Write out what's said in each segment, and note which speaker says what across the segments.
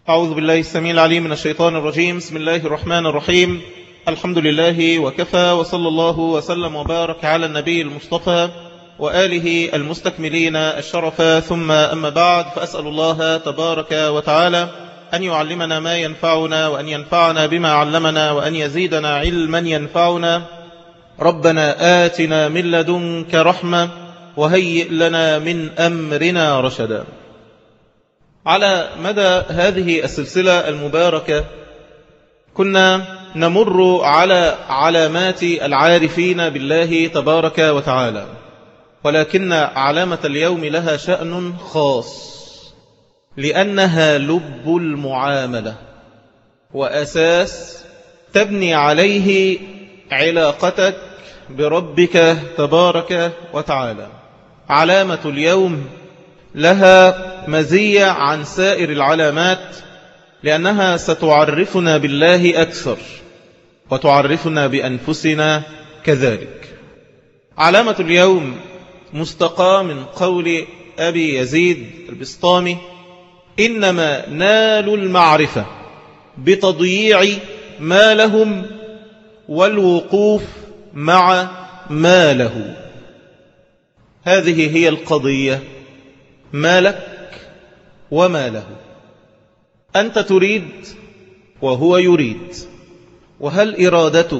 Speaker 1: أعوذ بالله السميع العليم من الشيطان الرجيم بسم الله الرحمن الرحيم الحمد لله وكفى وصلى الله وسلم وبارك على النبي المصطفى وآله المستكملين الشرف ثم أما بعد فأسأل الله تبارك وتعالى أن يعلمنا ما ينفعنا وأن ينفعنا بما علمنا وأن يزيدنا علما ينفعنا ربنا آتنا من لدنك رحمة وهيئ لنا من أمرنا رشدا على مدى هذه السلسلة المباركة كنا نمر على علامات العارفين بالله تبارك وتعالى ولكن علامة اليوم لها شأن خاص لأنها لب المعاملة وأساس تبني عليه علاقتك بربك تبارك وتعالى علامة اليوم لها مزية عن سائر العلامات لأنها ستعرفنا بالله أكثر وتعرفنا بأنفسنا كذلك علامة اليوم مستقى من قول أبي يزيد البسطامي إنما نالوا المعرفة بتضييع ما لهم والوقوف مع ما له هذه هي القضية ما لك وما له أنت تريد وهو يريد وهل إرادتك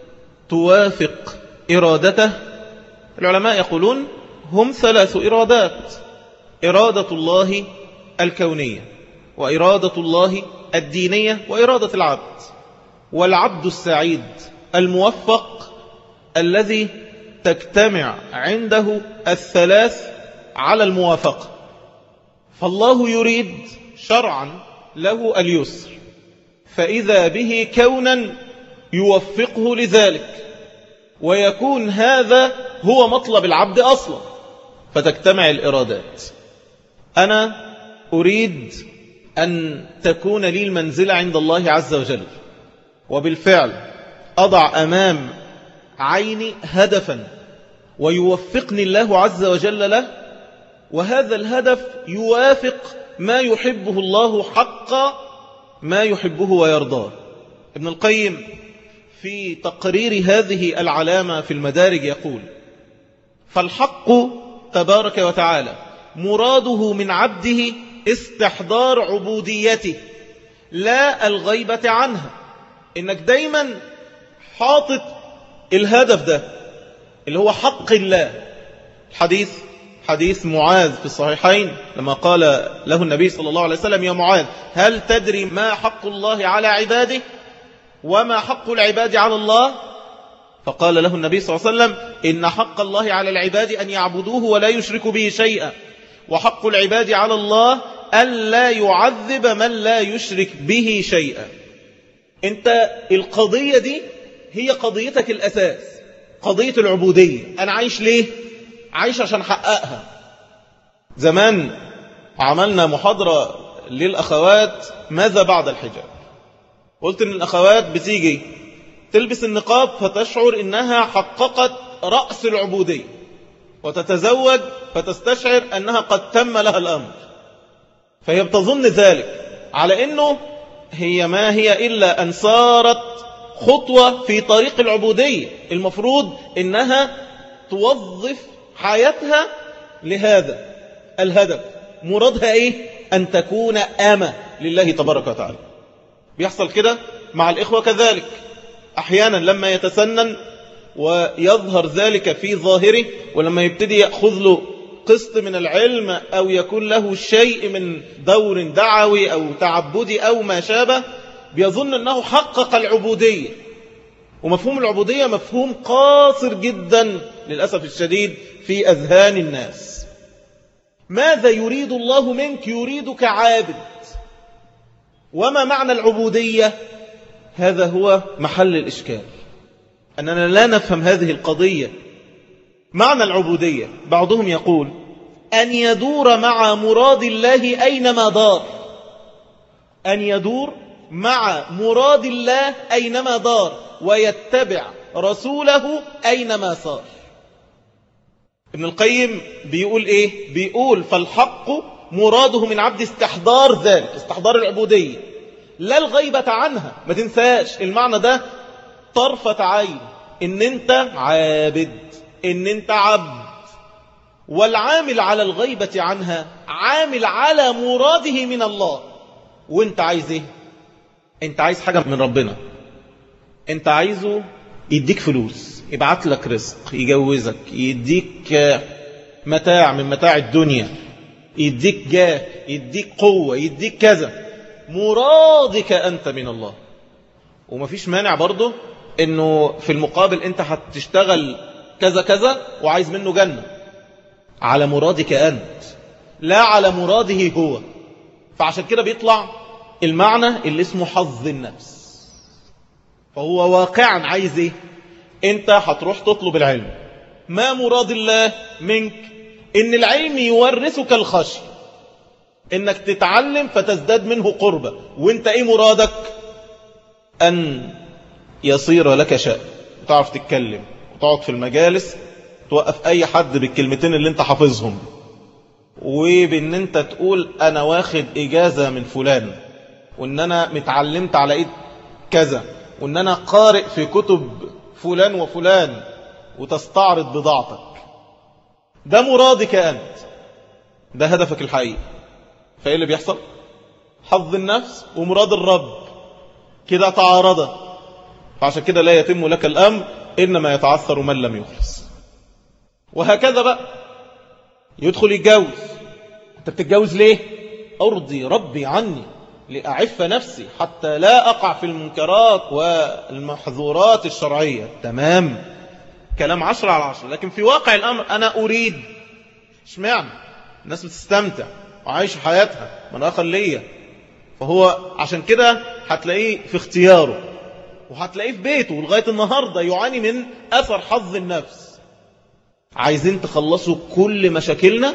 Speaker 1: توافق إرادته العلماء يقولون هم ثلاث إرادات إرادة الله الكونية وإرادة الله الدينية وإرادة العبد والعبد السعيد الموفق الذي تجتمع عنده الثلاث على الموافقة فالله يريد شرعا له اليسر فإذا به كونا يوفقه لذلك ويكون هذا هو مطلب العبد أصلا فتجتمع الإرادات أنا أريد أن تكون لي المنزلة عند الله عز وجل وبالفعل أضع أمام عيني هدفا ويوفقني الله عز وجل له وهذا الهدف يوافق ما يحبه الله حق ما يحبه ويرضاه ابن القيم في تقرير هذه العلامة في المدارج يقول فالحق تبارك وتعالى مراده من عبده استحضار عبوديته لا الغيبة عنها إنك دايما حاطط الهدف ده اللي هو حق الله الحديث حديث معاذ في الصحيحين لما قال له النبي صلى الله عليه وسلم يا معاذ هل تدري ما حق الله على عباده وما حق العباد على الله فقال له النبي صلى الله عليه وسلم إن حق الله على العباد أن يعبدوه ولا يشركوا به شيئا وحق العباد على الله ألا يعذب من لا يشرك به شيئا انت القضية دي هي قضيتك الأساس قضية العبودية أنا عايش ليه عايش عشان حققها زمان عملنا محاضرة للأخوات ماذا بعد الحجاب قلت ان الأخوات بتيجي تلبس النقاب فتشعر انها حققت رأس العبودية وتتزوج فتستشعر أنها قد تم لها الأمر فهي بتظن ذلك على أنه هي ما هي إلا أن صارت خطوة في طريق العبودية المفروض أنها توظف حياتها لهذا الهدف مرادها إيه أن تكون أمة لله تبارك وتعالى بيحصل كده مع الإخوة كذلك أحيانا لما يتسنن ويظهر ذلك في ظاهره ولما يبتدي يأخذ له قسط من العلم أو يكون له شيء من دور دعوي أو تعبدي أو ما شابه بيظن أنه حقق العبودية ومفهوم العبودية مفهوم قاصر جدا للأسف الشديد في أذهان الناس ماذا يريد الله منك يريدك عابد وما معنى العبودية هذا هو محل الإشكال أننا لا نفهم هذه القضية معنى العبودية بعضهم يقول أن يدور مع مراد الله أينما دار أن يدور مع مراد الله أينما دار ويتبع رسوله أينما صار ابن القيم بيقول إيه بيقول فالحق مراده من عبد استحضار ذلك استحضار العبودية لا الغيبة عنها ما تنساش المعنى ده طرفة عين ان انت عابد ان انت عبد والعامل على الغيبة عنها عامل على مراده من الله وانت عايز ايه انت عايز حاجة من ربنا انت عايزه يديك فلوس يبعت لك رزق يجوزك يديك متاع من متاع الدنيا يديك جاه يديك قوة يديك كذا مرادك أنت من الله ومفيش مانع برضه انه في المقابل انت هتشتغل كذا كذا وعايز منه جنة على مرادك أنت لا على مراده هو فعشان كده بيطلع المعنى اللي اسمه حظ النفس فهو واقعا عايز ايه انت هتروح تطلب العلم ما مراد الله منك ان العلم يورثك الخشية انك تتعلم فتزداد منه قربة وانت ايه مرادك ان يصير لك شأن تعرف تتكلم وتقعد في المجالس توقف اي حد بالكلمتين اللي انت حافظهم وبان انت تقول انا واخد اجازة من فلان وان انا متعلمت على ايد كذا وان انا قارئ في كتب فلان وفلان وتستعرض بضاعتك ده مرادك انت ده هدفك الحقيقي فايه اللي بيحصل حظ النفس ومراد الرب كده تعارض فعشان كده لا يتم لك الامر انما يتعثر من لم يخلص وهكذا بقى يدخل يتجوز انت بتتجوز ليه ارضي ربي عني لأعف نفسي حتى لا أقع في المنكرات والمحظورات الشرعية تمام كلام عشرة على عشرة لكن في واقع الأمر أنا أريد اشمعنى الناس بتستمتع وعايش حياتها من آخر ليا فهو عشان كده هتلاقيه في اختياره وهتلاقيه في بيته لغاية النهاردة يعاني من أثر حظ النفس عايزين تخلصوا كل مشاكلنا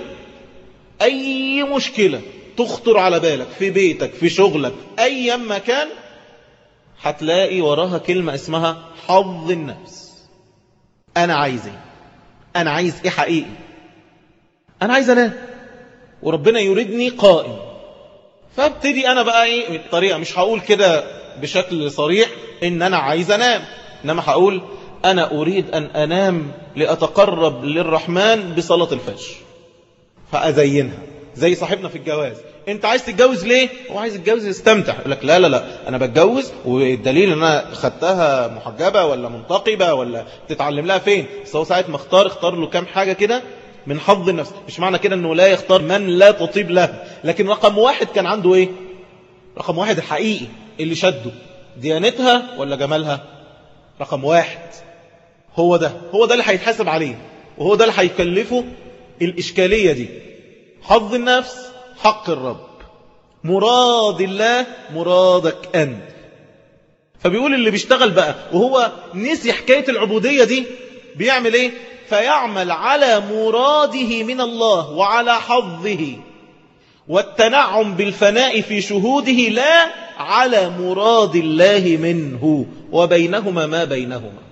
Speaker 1: أي مشكلة تخطر على بالك في بيتك في شغلك أي مكان هتلاقي وراها كلمة اسمها حظ النفس أنا عايز ايه أنا عايز ايه حقيقي أنا عايز أنام وربنا يريدني قائم فابتدي أنا بقى ايه الطريقة مش هقول كده بشكل صريح إن أنا عايز أنام إنما هقول أنا أريد أن أنام لأتقرب للرحمن بصلاة الفجر فأزينها زي صاحبنا في الجواز انت عايز تتجوز ليه هو عايز يتجوز يستمتع يقول لك لا لا لا انا بتجوز والدليل ان انا خدتها محجبة ولا منتقبة ولا تتعلم لها فين بس هو ساعة ما اختار اختار له كام حاجة كده من حظ النفس مش معنى كده انه لا يختار من لا تطيب له لكن رقم واحد كان عنده ايه رقم واحد الحقيقي اللي شده ديانتها ولا جمالها رقم واحد هو ده هو ده اللي هيتحاسب عليه وهو ده اللي هيكلفه الإشكالية دي حظ النفس حق الرب مراد الله مرادك أنت فبيقول اللي بيشتغل بقى وهو نسي حكاية العبودية دي بيعمل ايه فيعمل على مراده من الله وعلى حظه والتنعم بالفناء في شهوده لا على مراد الله منه وبينهما ما بينهما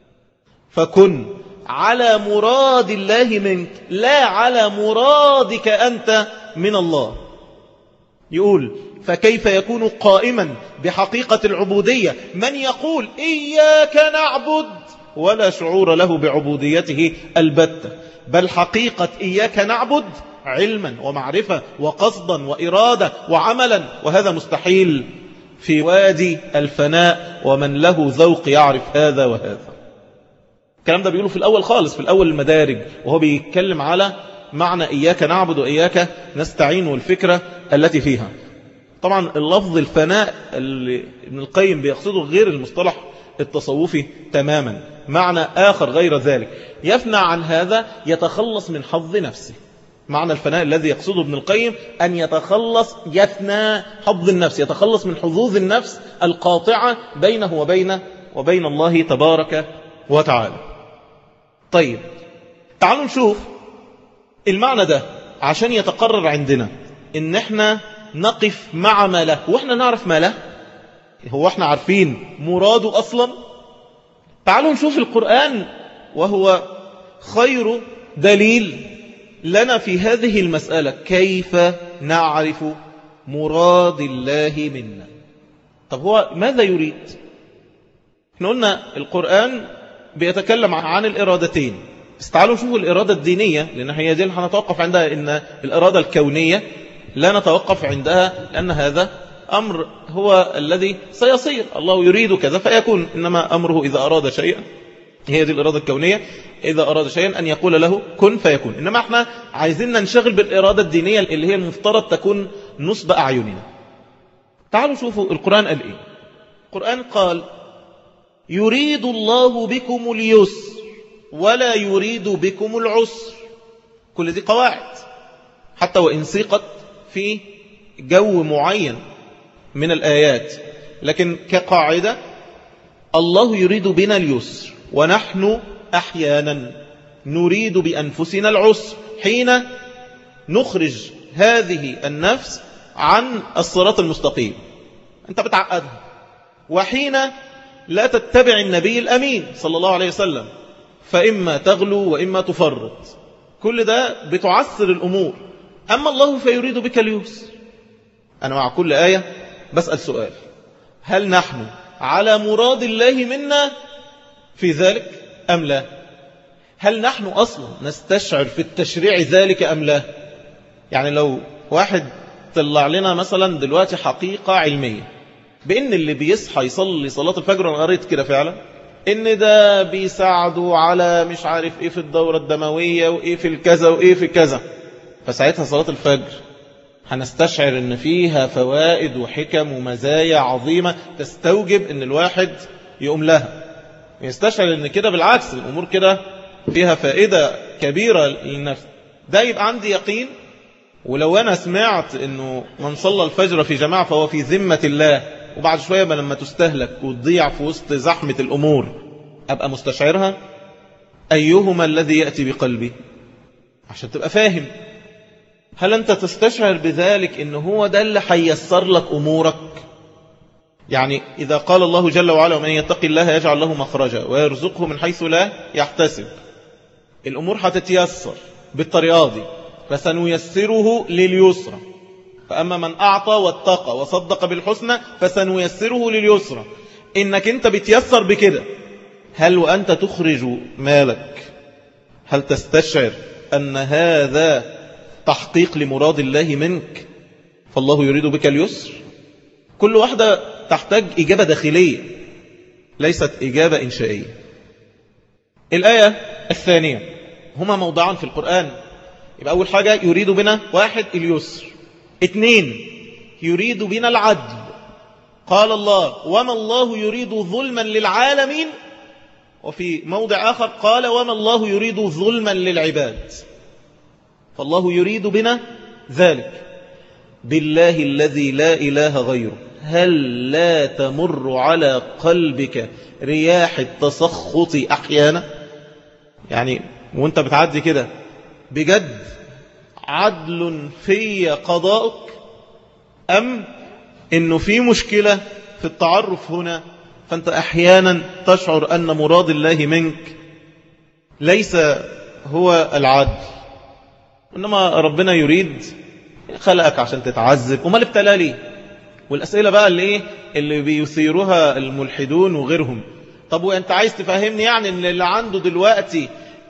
Speaker 1: فكن على مراد الله منك لا على مرادك أنت من الله يقول فكيف يكون قائما بحقيقة العبودية من يقول إياك نعبد ولا شعور له بعبوديته البتة بل حقيقة إياك نعبد علما ومعرفة وقصدا وإرادة وعملا وهذا مستحيل في وادي الفناء ومن له ذوق يعرف هذا وهذا الكلام ده بيقوله في الأول خالص في الأول المدارج وهو بيتكلم على معنى إياك نعبد وإياك نستعين والفكرة التي فيها طبعا اللفظ الفناء اللي ابن القيم بيقصده غير المصطلح التصوفي تماما معنى آخر غير ذلك يفنى عن هذا يتخلص من حظ نفسه معنى الفناء الذي يقصده ابن القيم أن يتخلص يفنى حظ النفس يتخلص من حظوظ النفس القاطعة بينه وبين وبين الله تبارك وتعالى طيب تعالوا نشوف المعنى ده عشان يتقرر عندنا ان احنا نقف مع ما له واحنا نعرف ما له هو احنا عارفين مراده اصلا تعالوا نشوف القرآن وهو خير دليل لنا في هذه المسألة كيف نعرف مراد الله منا طب هو ماذا يريد احنا قلنا القرآن بيتكلم عن الإرادتين بس تعالوا نشوفوا الإرادة الدينية لأن هي دي اللي هنتوقف عندها إن الإرادة الكونية لا نتوقف عندها لأن هذا أمر هو الذي سيصير الله يريد كذا فيكون إنما أمره إذا أراد شيئا هي دي الإرادة الكونية إذا أراد شيئا أن يقول له كن فيكون إنما احنا عايزين ننشغل بالإرادة الدينية اللي هي المفترض تكون نصب أعيننا تعالوا شوفوا القرآن قال إيه القرآن قال يريد الله بكم اليسر ولا يريد بكم العسر كل دي قواعد حتى وإن سيقت في جو معين من الآيات لكن كقاعدة الله يريد بنا اليسر ونحن أحيانا نريد بأنفسنا العسر حين نخرج هذه النفس عن الصراط المستقيم أنت بتعقدها وحين لا تتبع النبي الأمين صلى الله عليه وسلم فإما تغلو وإما تفرط كل ده بتعسر الأمور أما الله فيريد بك اليسر أنا مع كل آية بسأل سؤال هل نحن على مراد الله منا في ذلك أم لا هل نحن أصلا نستشعر في التشريع ذلك أم لا يعني لو واحد طلع لنا مثلا دلوقتي حقيقة علمية بأن اللي بيصحى يصلي صلاة الفجر أنا قريت كده فعلا ان ده بيساعده على مش عارف ايه في الدورة الدموية وايه في الكذا وايه في كذا فساعتها صلاة الفجر هنستشعر ان فيها فوائد وحكم ومزايا عظيمة تستوجب ان الواحد يقوم لها يستشعر ان كده بالعكس الامور كده فيها فائدة كبيرة للنفس ده يبقى عندي يقين ولو انا سمعت انه من صلى الفجر في جماعة فهو في ذمة الله وبعد شوية ما لما تستهلك وتضيع في وسط زحمة الأمور أبقى مستشعرها أيهما الذي يأتي بقلبي عشان تبقى فاهم هل أنت تستشعر بذلك إن هو ده اللي حيسر لك أمورك يعني إذا قال الله جل وعلا ومن يتق الله يجعل له مخرجا ويرزقه من حيث لا يحتسب الأمور هتتيسر بالطريقة دي فسنيسره لليسرى فأما من أعطى واتقى وصدق بالحسنى فسنيسره لليسرى إنك أنت بتيسر بكده هل وأنت تخرج مالك هل تستشعر أن هذا تحقيق لمراد الله منك فالله يريد بك اليسر كل واحدة تحتاج إجابة داخلية ليست إجابة إنشائية الآية الثانية هما موضعان في القرآن يبقى أول حاجة يريد بنا واحد اليسر اثنين يريد بنا العدل قال الله وما الله يريد ظلما للعالمين وفي موضع آخر قال وما الله يريد ظلما للعباد فالله يريد بنا ذلك بالله الذي لا إله غيره هل لا تمر على قلبك رياح التسخط أحيانا يعني وانت بتعدي كده بجد عدل في قضاءك أم أنه في مشكلة في التعرف هنا فأنت أحيانا تشعر أن مراد الله منك ليس هو العدل إنما ربنا يريد خلقك عشان تتعذب وما الابتلاء ليه والأسئلة بقى اللي, إيه اللي بيثيرها الملحدون وغيرهم طب وانت عايز تفهمني يعني ان اللي عنده دلوقتي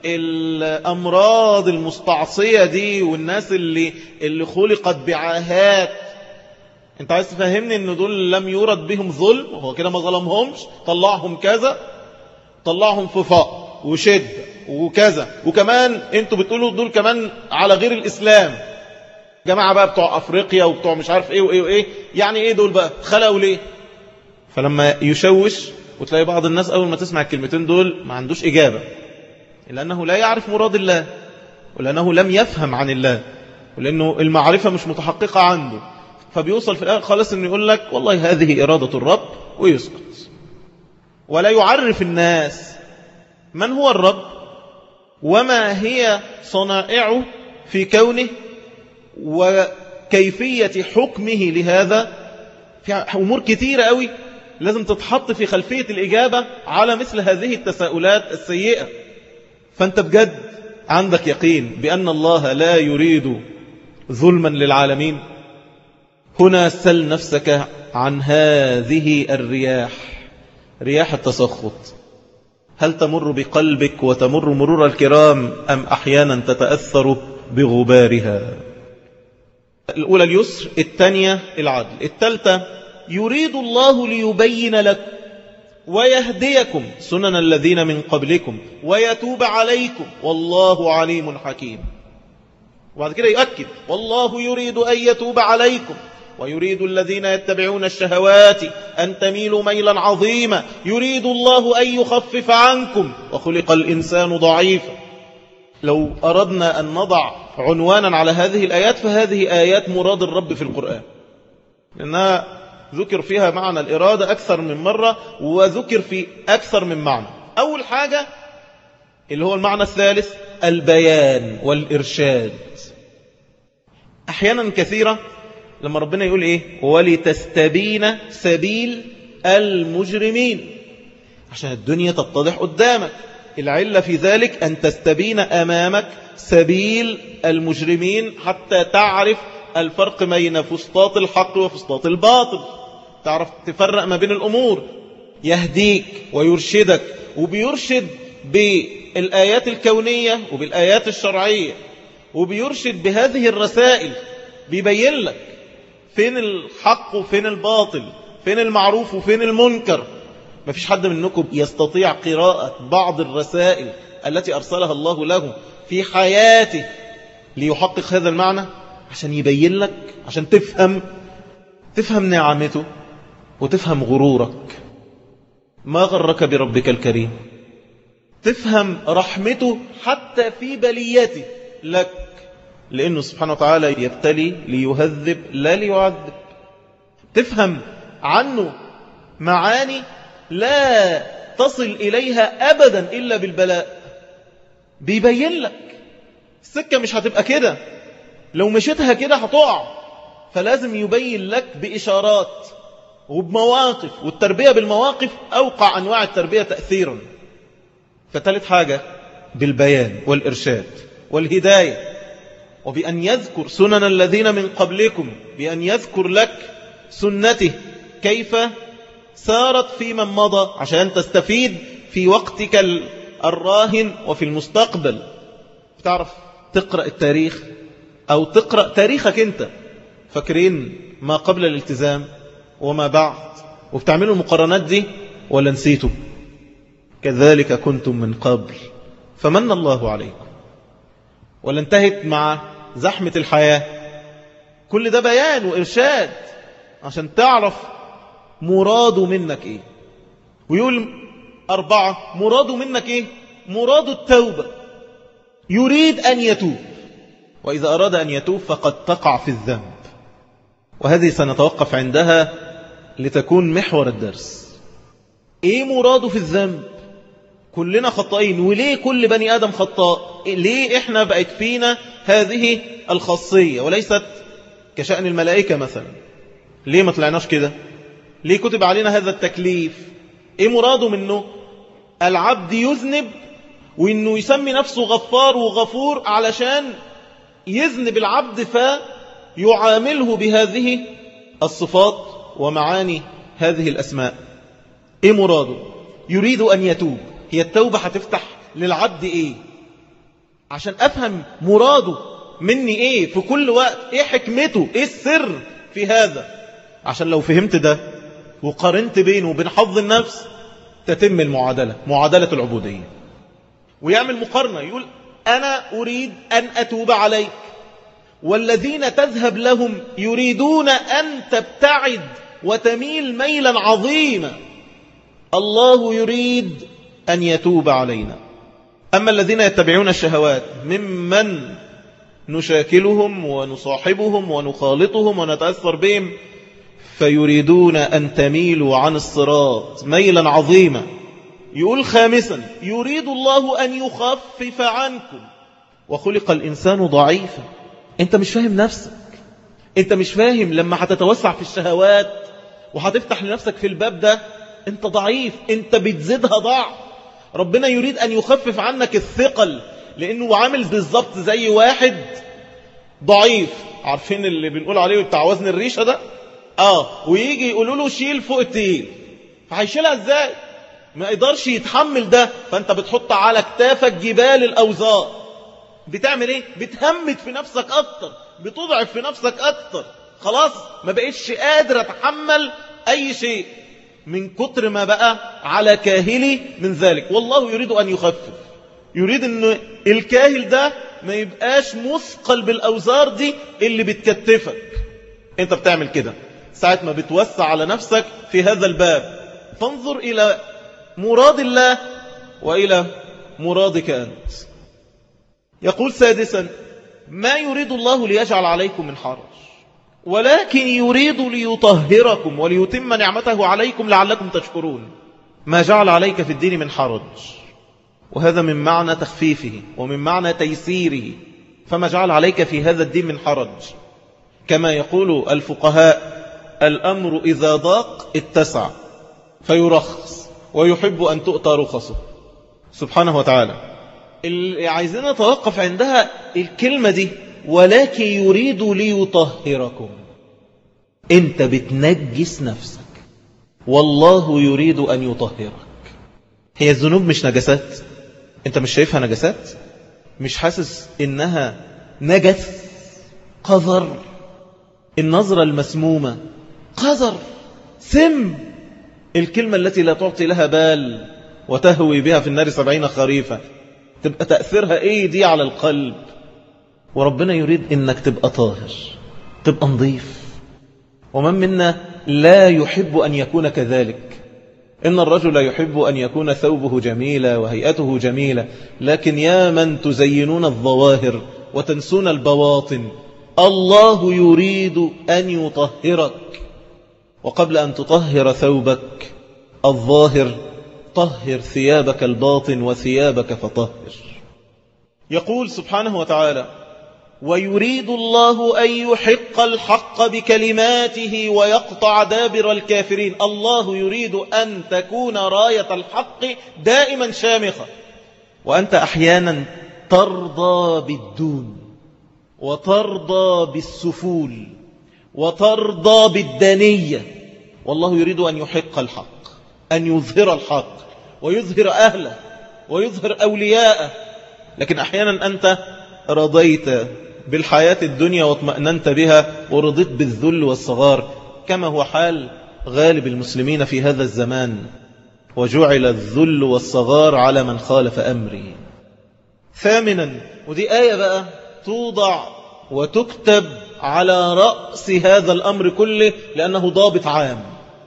Speaker 1: الأمراض المستعصية دي والناس اللي, اللي خلقت بعاهات انت عايز تفهمني ان دول لم يرد بهم ظلم هو كده ما ظلمهمش طلعهم كذا طلعهم في فقر وشد وكذا وكمان انتوا بتقولوا دول كمان على غير الإسلام جماعة بقى بتوع أفريقيا وبتوع مش عارف ايه وايه وايه يعني ايه دول بقى خلقوا ليه فلما يشوش وتلاقي بعض الناس أول ما تسمع الكلمتين دول ما عندوش إجابة لأنه لا يعرف مراد الله ولأنه لم يفهم عن الله ولأنه المعرفة مش متحققة عنده فبيوصل في الآخر خالص أنه يقول لك والله هذه إرادة الرب ويسكت ولا يعرف الناس من هو الرب وما هي صنائعه في كونه وكيفية حكمه لهذا في أمور كثيرة قوي لازم تتحط في خلفية الإجابة على مثل هذه التساؤلات السيئة فأنت بجد عندك يقين بأن الله لا يريد ظلما للعالمين هنا سل نفسك عن هذه الرياح رياح التسخط هل تمر بقلبك وتمر مرور الكرام أم أحيانا تتأثر بغبارها الأولى اليسر الثانية العدل الثالثة يريد الله ليبين لك ويهديكم سنن الذين من قبلكم ويتوب عليكم والله عليم حكيم وبعد كده يؤكد والله يريد أن يتوب عليكم ويريد الذين يتبعون الشهوات أن تميلوا ميلا عظيما يريد الله أن يخفف عنكم وخلق الإنسان ضعيفا لو أردنا أن نضع عنوانا على هذه الآيات فهذه آيات مراد الرب في القرآن لأنها ذكر فيها معنى الإرادة أكثر من مرة وذكر في أكثر من معنى أول حاجة اللي هو المعنى الثالث البيان والإرشاد أحيانا كثيرة لما ربنا يقول إيه ولتستبين سبيل المجرمين عشان الدنيا تتضح قدامك العلة في ذلك أن تستبين أمامك سبيل المجرمين حتى تعرف الفرق بين فسطاط الحق وفسطاط الباطل تعرف تفرق ما بين الأمور يهديك ويرشدك وبيرشد بالآيات الكونية وبالآيات الشرعية وبيرشد بهذه الرسائل بيبين لك فين الحق وفين الباطل فين المعروف وفين المنكر ما فيش حد منكم يستطيع قراءة بعض الرسائل التي أرسلها الله له في حياته ليحقق هذا المعنى عشان يبين لك عشان تفهم تفهم نعمته وتفهم غرورك ما غرك بربك الكريم تفهم رحمته حتى في بليته لك لأنه سبحانه وتعالى يبتلي ليهذب لا ليعذب تفهم عنه معاني لا تصل إليها أبدا إلا بالبلاء بيبين لك السكة مش هتبقى كده لو مشيتها كده هتقع فلازم يبين لك بإشارات وبمواقف والتربية بالمواقف أوقع أنواع التربية تأثيرا فتالت حاجة بالبيان والإرشاد والهداية وبأن يذكر سنن الذين من قبلكم بأن يذكر لك سنته كيف سارت في من مضى عشان تستفيد في وقتك الراهن وفي المستقبل تعرف تقرأ التاريخ أو تقرأ تاريخك أنت فاكرين ما قبل الالتزام وما بعد وبتعملوا المقارنات دي ولا نسيتوا كذلك كنتم من قبل فمن الله عليكم ولا انتهت مع زحمة الحياة كل ده بيان وإرشاد عشان تعرف مراده منك إيه ويقول أربعة مراده منك إيه مراد التوبة يريد أن يتوب وإذا أراد أن يتوب فقد تقع في الذنب وهذه سنتوقف عندها لتكون محور الدرس إيه مراده في الذنب كلنا خطائين وليه كل بني آدم خطاء ليه إحنا بقت فينا هذه الخاصية وليست كشأن الملائكة مثلا ليه ما طلعناش كده ليه كتب علينا هذا التكليف ايه مراده منه العبد يذنب وانه يسمي نفسه غفار وغفور علشان يذنب العبد فيعامله بهذه الصفات ومعاني هذه الأسماء ايه مراده يريد أن يتوب هي التوبة هتفتح للعبد ايه عشان أفهم مراده مني ايه في كل وقت ايه حكمته ايه السر في هذا عشان لو فهمت ده وقارنت بينه وبين حظ النفس تتم المعادلة معادلة العبودية ويعمل مقارنة يقول أنا أريد أن أتوب عليك والذين تذهب لهم يريدون أن تبتعد وتميل ميلا عظيما الله يريد أن يتوب علينا أما الذين يتبعون الشهوات ممن نشاكلهم ونصاحبهم ونخالطهم ونتأثر بهم فيريدون أن تميلوا عن الصراط ميلا عظيما يقول خامسا يريد الله أن يخفف عنكم وخلق الإنسان ضعيفا أنت مش فاهم نفسك أنت مش فاهم لما هتتوسع في الشهوات وهتفتح لنفسك في الباب ده أنت ضعيف أنت بتزيدها ضعف ربنا يريد أن يخفف عنك الثقل لأنه عامل بالظبط زي واحد ضعيف عارفين اللي بنقول عليه بتاع وزن الريشة ده اه ويجي يقولوا له شيل فوق التقيل فهيشيلها ازاي ما يقدرش يتحمل ده فانت بتحط على كتافك جبال الاوزار بتعمل ايه بتهمت في نفسك اكتر بتضعف في نفسك اكتر خلاص ما بقتش قادر اتحمل اي شيء من كتر ما بقى على كاهلي من ذلك والله يريد ان يخفف يريد ان الكاهل ده ما يبقاش مثقل بالاوزار دي اللي بتكتفك انت بتعمل كده ساعة ما بتوسع على نفسك في هذا الباب فانظر إلى مراد الله وإلى مرادك أنت يقول سادسا ما يريد الله ليجعل عليكم من حرج ولكن يريد ليطهركم وليتم نعمته عليكم لعلكم تشكرون ما جعل عليك في الدين من حرج وهذا من معنى تخفيفه ومن معنى تيسيره فما جعل عليك في هذا الدين من حرج كما يقول الفقهاء الأمر إذا ضاق اتسع فيرخص ويحب أن تؤتى رخصه سبحانه وتعالى اللي عايزين نتوقف عندها الكلمة دي ولكن يريد ليطهركم انت بتنجس نفسك والله يريد أن يطهرك هي الذنوب مش نجسات انت مش شايفها نجسات مش حاسس انها نجس قذر النظرة المسمومة قذر سم الكلمة التي لا تعطي لها بال وتهوي بها في النار سبعين خريفة تبقى تأثيرها ايه دي على القلب وربنا يريد انك تبقى طاهر تبقى نظيف ومن منا لا يحب أن يكون كذلك إن الرجل يحب أن يكون ثوبه جميلة وهيئته جميلة لكن يا من تزينون الظواهر وتنسون البواطن الله يريد أن يطهرك وقبل أن تطهر ثوبك الظاهر طهر ثيابك الباطن وثيابك فطهر يقول سبحانه وتعالى ويريد الله أن يحق الحق بكلماته ويقطع دابر الكافرين الله يريد أن تكون راية الحق دائما شامخة وأنت أحيانا ترضى بالدون وترضى بالسفول وترضى بالدنية والله يريد أن يحق الحق أن يظهر الحق ويظهر أهله ويظهر أولياءه لكن أحيانا أنت رضيت بالحياة الدنيا واطمأننت بها ورضيت بالذل والصغار كما هو حال غالب المسلمين في هذا الزمان وجعل الذل والصغار على من خالف أمره ثامنا ودي آية بقى توضع وتكتب على رأس هذا الأمر كله لأنه ضابط عام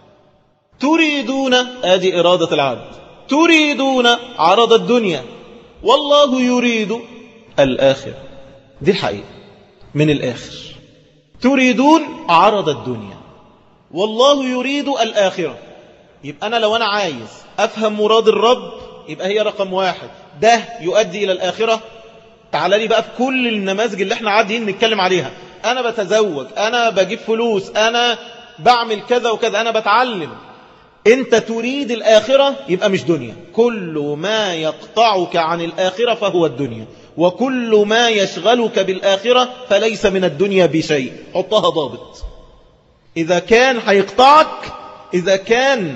Speaker 1: تريدون آدي إرادة العبد تريدون عرض الدنيا والله يريد الآخر دي الحقيقة من الآخر تريدون عرض الدنيا والله يريد الآخرة يبقى أنا لو أنا عايز أفهم مراد الرب يبقى هي رقم واحد ده يؤدي إلى الآخرة تعال لي بقى في كل النماذج اللي احنا عادين نتكلم عليها أنا بتزوج أنا بجيب فلوس أنا بعمل كذا وكذا أنا بتعلم أنت تريد الآخرة يبقى مش دنيا كل ما يقطعك عن الآخرة فهو الدنيا وكل ما يشغلك بالآخرة فليس من الدنيا بشيء حطها ضابط إذا كان هيقطعك إذا كان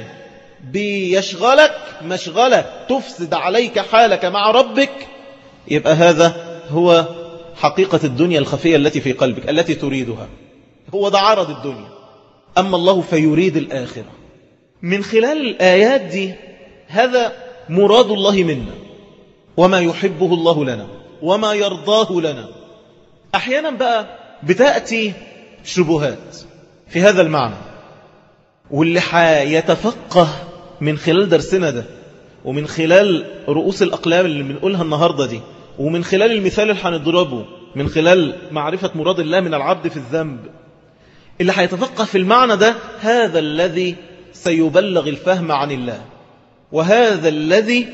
Speaker 1: بيشغلك مشغلة تفسد عليك حالك مع ربك يبقى هذا هو حقيقة الدنيا الخفية التي في قلبك التي تريدها هو ده عرض الدنيا أما الله فيريد الآخرة من خلال الآيات دي هذا مراد الله منا وما يحبه الله لنا وما يرضاه لنا أحيانا بقى بتأتي شبهات في هذا المعنى واللي حيتفقه من خلال درسنا ده ومن خلال رؤوس الأقلام اللي بنقولها النهاردة دي ومن خلال المثال اللي هنضربه من خلال معرفة مراد الله من العبد في الذنب اللي هيتفقه في المعنى ده هذا الذي سيبلغ الفهم عن الله وهذا الذي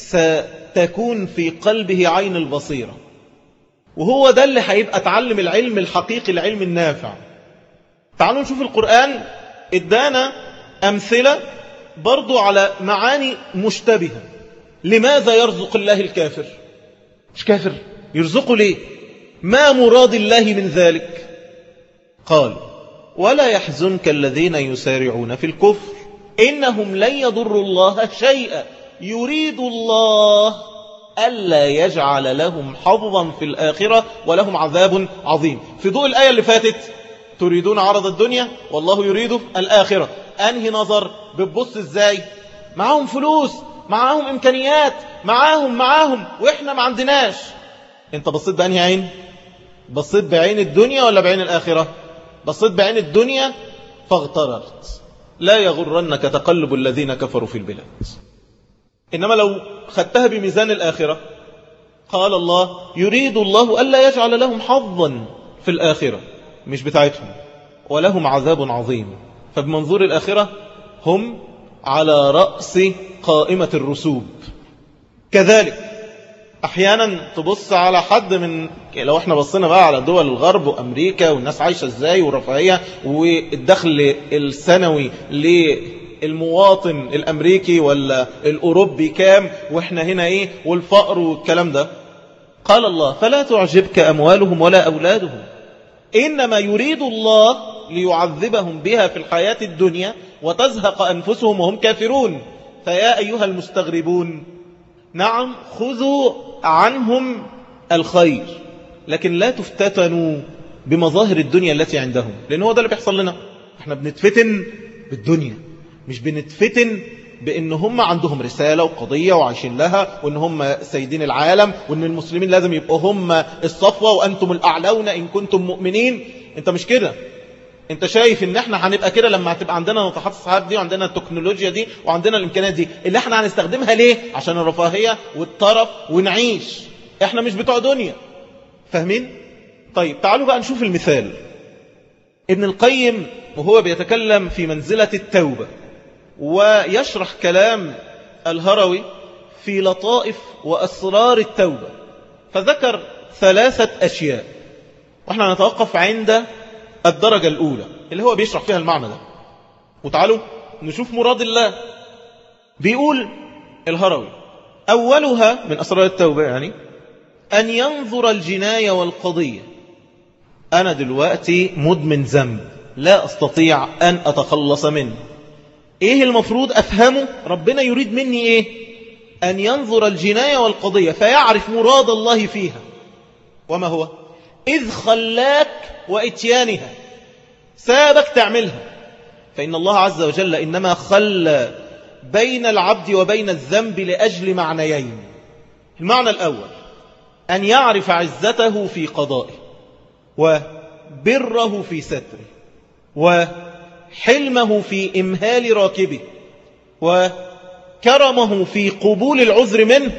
Speaker 1: ستكون في قلبه عين البصيرة وهو ده اللي هيبقى تعلم العلم الحقيقي العلم النافع تعالوا نشوف القرآن ادانا أمثلة برضو على معاني مشتبهة لماذا يرزق الله الكافر مش كافر يرزقه ليه ما مراد الله من ذلك قال ولا يحزنك الذين يسارعون في الكفر إنهم لن يضروا الله شيئا يريد الله ألا يجعل لهم حظا في الآخرة ولهم عذاب عظيم في ضوء الآية اللي فاتت تريدون عرض الدنيا والله يريد الآخرة أنهي نظر بتبص إزاي معاهم فلوس معاهم إمكانيات معاهم معاهم وإحنا ما عندناش انت بصيت بأنهي عين بصيت بعين الدنيا ولا بعين الآخرة بصيت بعين الدنيا فاغتررت لا يغرنك تقلب الذين كفروا في البلاد إنما لو خدتها بميزان الآخرة قال الله يريد الله ألا يجعل لهم حظا في الآخرة مش بتاعتهم ولهم عذاب عظيم فبمنظور الآخرة هم على رأس قائمة الرسوب كذلك احيانا تبص على حد من لو احنا بصينا بقى على دول الغرب وامريكا والناس عايشة ازاي والرفاهية والدخل السنوي للمواطن الامريكي ولا الاوروبي كام واحنا هنا ايه والفقر والكلام ده قال الله فلا تعجبك اموالهم ولا اولادهم انما يريد الله ليعذبهم بها في الحياة الدنيا وتزهق انفسهم وهم كافرون فيا ايها المستغربون نعم خذوا عنهم الخير لكن لا تفتتنوا بمظاهر الدنيا التي عندهم لأن هو ده اللي بيحصل لنا احنا بنتفتن بالدنيا مش بنتفتن بأن هم عندهم رسالة وقضية وعايشين لها وأن هم سيدين العالم وأن المسلمين لازم يبقوا هم الصفوة وأنتم الأعلون إن كنتم مؤمنين انت مش كده انت شايف ان احنا هنبقى كده لما هتبقى عندنا ناطحات السحاب دي وعندنا التكنولوجيا دي وعندنا الامكانيات دي اللي احنا هنستخدمها ليه عشان الرفاهية والطرف ونعيش احنا مش بتوع دنيا فاهمين طيب تعالوا بقى نشوف المثال ابن القيم وهو بيتكلم في منزلة التوبة ويشرح كلام الهروي في لطائف وأسرار التوبة فذكر ثلاثة أشياء واحنا نتوقف عند الدرجة الأولى اللي هو بيشرح فيها المعنى ده وتعالوا نشوف مراد الله بيقول الهروي أولها من أسرار التوبة يعني أن ينظر الجناية والقضية أنا دلوقتي مدمن ذنب لا أستطيع أن أتخلص منه إيه المفروض أفهمه ربنا يريد مني إيه أن ينظر الجناية والقضية فيعرف مراد الله فيها وما هو إذ خلاك وإتيانها سابك تعملها فإن الله عز وجل إنما خلى بين العبد وبين الذنب لأجل معنيين المعنى الأول أن يعرف عزته في قضائه وبره في ستره وحلمه في إمهال راكبه وكرمه في قبول العذر منه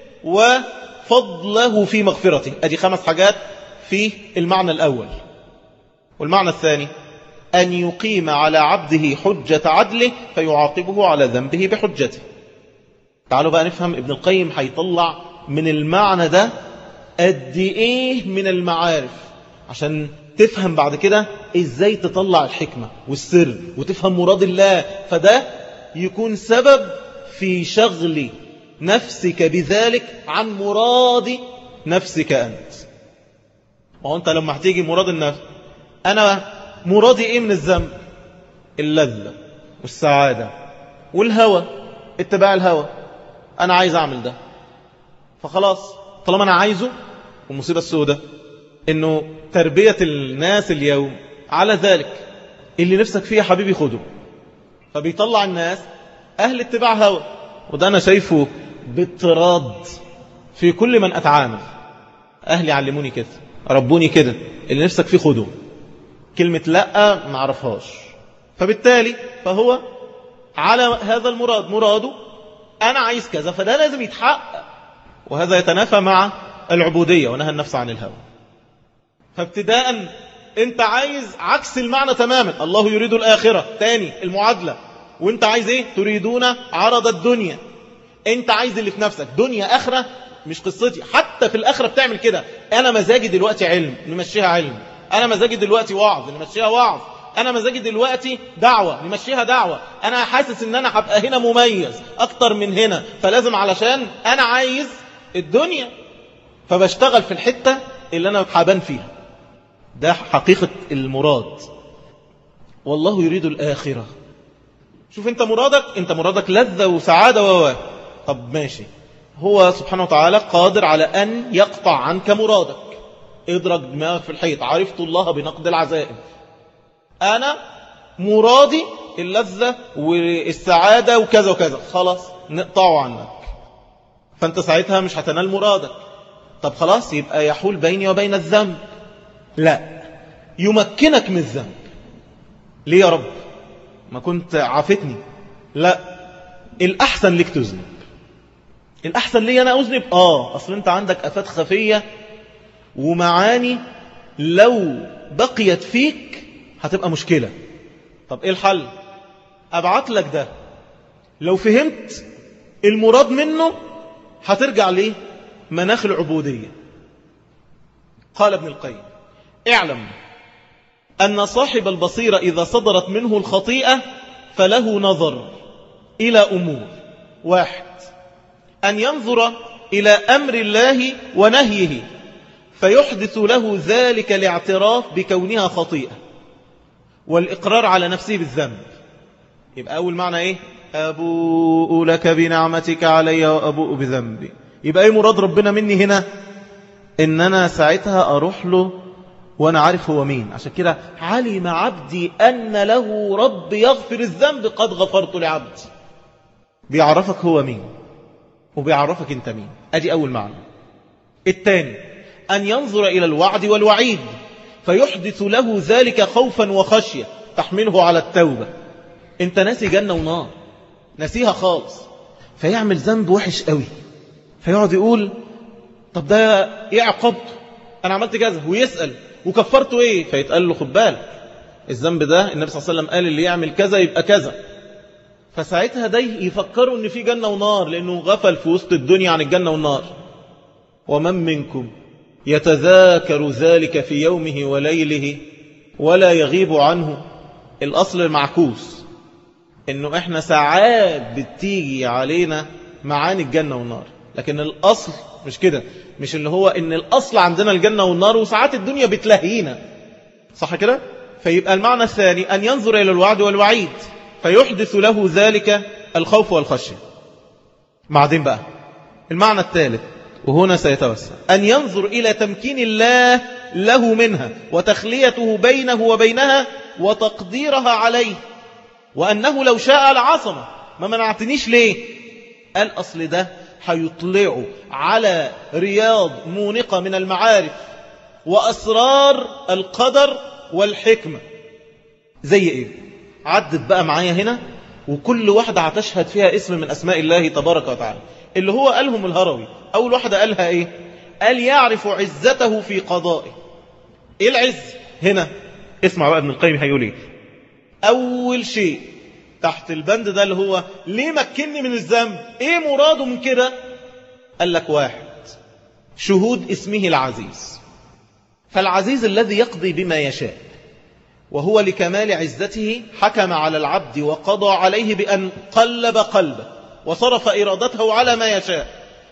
Speaker 1: وفضله في مغفرته أدي خمس حاجات في المعنى الأول والمعنى الثاني أن يقيم على عبده حجة عدله فيعاقبه على ذنبه بحجته تعالوا بقى نفهم ابن القيم هيطلع من المعنى ده قد ايه من المعارف عشان تفهم بعد كده ازاي تطلع الحكمة والسر وتفهم مراد الله فده يكون سبب في شغل نفسك بذلك عن مراد نفسك أنت ما هو أنت لما هتيجي مراد النفس أنا مرادي إيه من الذنب اللذة والسعادة والهوى اتباع الهوى أنا عايز أعمل ده فخلاص طالما أنا عايزه والمصيبة السوداء إنه تربية الناس اليوم على ذلك اللي نفسك فيه يا حبيبي خده فبيطلع الناس أهل اتباع هوى وده أنا شايفه باضطراد في كل من أتعامل أهلي علموني كده ربوني كده اللي نفسك فيه خده كلمة لا ما عرفهاش فبالتالي فهو على هذا المراد مراده أنا عايز كذا فده لازم يتحقق وهذا يتنافى مع العبودية ونهى النفس عن الهوى فابتداء انت عايز عكس المعنى تماما الله يريد الآخرة تاني المعادلة وانت عايز ايه تريدون عرض الدنيا انت عايز اللي في نفسك دنيا اخرة مش قصتي حتى في الاخرة بتعمل كده انا مزاجي دلوقتي علم نمشيها علم انا مزاجي دلوقتي وعظ نمشيها وعظ انا مزاجي دلوقتي دعوة نمشيها دعوة انا حاسس ان انا هبقى هنا مميز اكتر من هنا فلازم علشان انا عايز الدنيا فبشتغل في الحتة اللي أنا حابان فيها ده حقيقة المراد والله يريد الآخرة شوف انت مرادك انت مرادك لذة وسعادة و طب ماشي هو سبحانه وتعالى قادر على أن يقطع عنك مرادك ادرك دماغك في الحيط عرفت الله بنقد العزائم أنا مرادي اللذة والسعادة وكذا وكذا خلاص نقطعه عنك فانت ساعتها مش هتنال مرادك طب خلاص يبقى يحول بيني وبين الذنب لا يمكنك من الذنب ليه يا رب ما كنت عافتني لا الأحسن لك تذنب الأحسن لي أنا أذنب آه أصل أنت عندك أفات خفية ومعاني لو بقيت فيك هتبقى مشكلة طب إيه الحل أبعت لك ده لو فهمت المراد منه هترجع ليه مناخ العبودية قال ابن القيم اعلم أن صاحب البصيرة إذا صدرت منه الخطيئة فله نظر إلى أمور واحد أن ينظر إلى أمر الله ونهيه فيحدث له ذلك الاعتراف بكونها خطيئة والإقرار على نفسه بالذنب يبقى أول معنى إيه أبوء لك بنعمتك علي وأبوء بذنبي يبقى إيه مراد ربنا مني هنا إن أنا ساعتها أروح له وأنا عارف هو مين عشان كده علم عبدي أن له رب يغفر الذنب قد غفرت لعبدي بيعرفك هو مين وبيعرفك انت مين ادي اول معنى الثاني ان ينظر الى الوعد والوعيد فيحدث له ذلك خوفا وخشية تحمله على التوبة انت ناسي جنة ونار ناسيها خالص فيعمل ذنب وحش قوي فيقعد يقول طب ده ايه عقابته انا عملت كذا ويسأل وكفرته ايه فيتقال له خد بالك الذنب ده النبي صلى الله عليه وسلم قال اللي يعمل كذا يبقى كذا فساعتها ده يفكروا ان في جنة ونار لانه غفل في وسط الدنيا عن الجنة والنار ومن منكم يتذاكر ذلك في يومه وليله ولا يغيب عنه الأصل المعكوس انه احنا ساعات بتيجي علينا معاني الجنة والنار لكن الأصل مش كده مش اللي هو ان الأصل عندنا الجنة والنار وساعات الدنيا بتلهينا صح كده فيبقى المعنى الثاني أن ينظر إلى الوعد والوعيد فيحدث له ذلك الخوف والخشية بعدين بقى المعنى الثالث وهنا سيتوسع أن ينظر إلى تمكين الله له منها وتخليته بينه وبينها وتقديرها عليه وأنه لو شاء لعصمه ما منعتنيش ليه قال أصل ده هيطلعوا على رياض مونقة من المعارف وأسرار القدر والحكمة زي إيه عدت بقى معايا هنا وكل واحدة هتشهد فيها اسم من أسماء الله تبارك وتعالى اللي هو قالهم الهروي أول واحدة قالها إيه قال يعرف عزته في قضائه إيه العز هنا اسمع بقى ابن القيم هيقول إيه أول شيء تحت البند ده اللي هو ليه مكني من الذنب إيه مراده من كده قال لك واحد شهود اسمه العزيز فالعزيز الذي يقضي بما يشاء وهو لكمال عزته حكم على العبد وقضى عليه بأن قلب قلبه وصرف إرادته على ما يشاء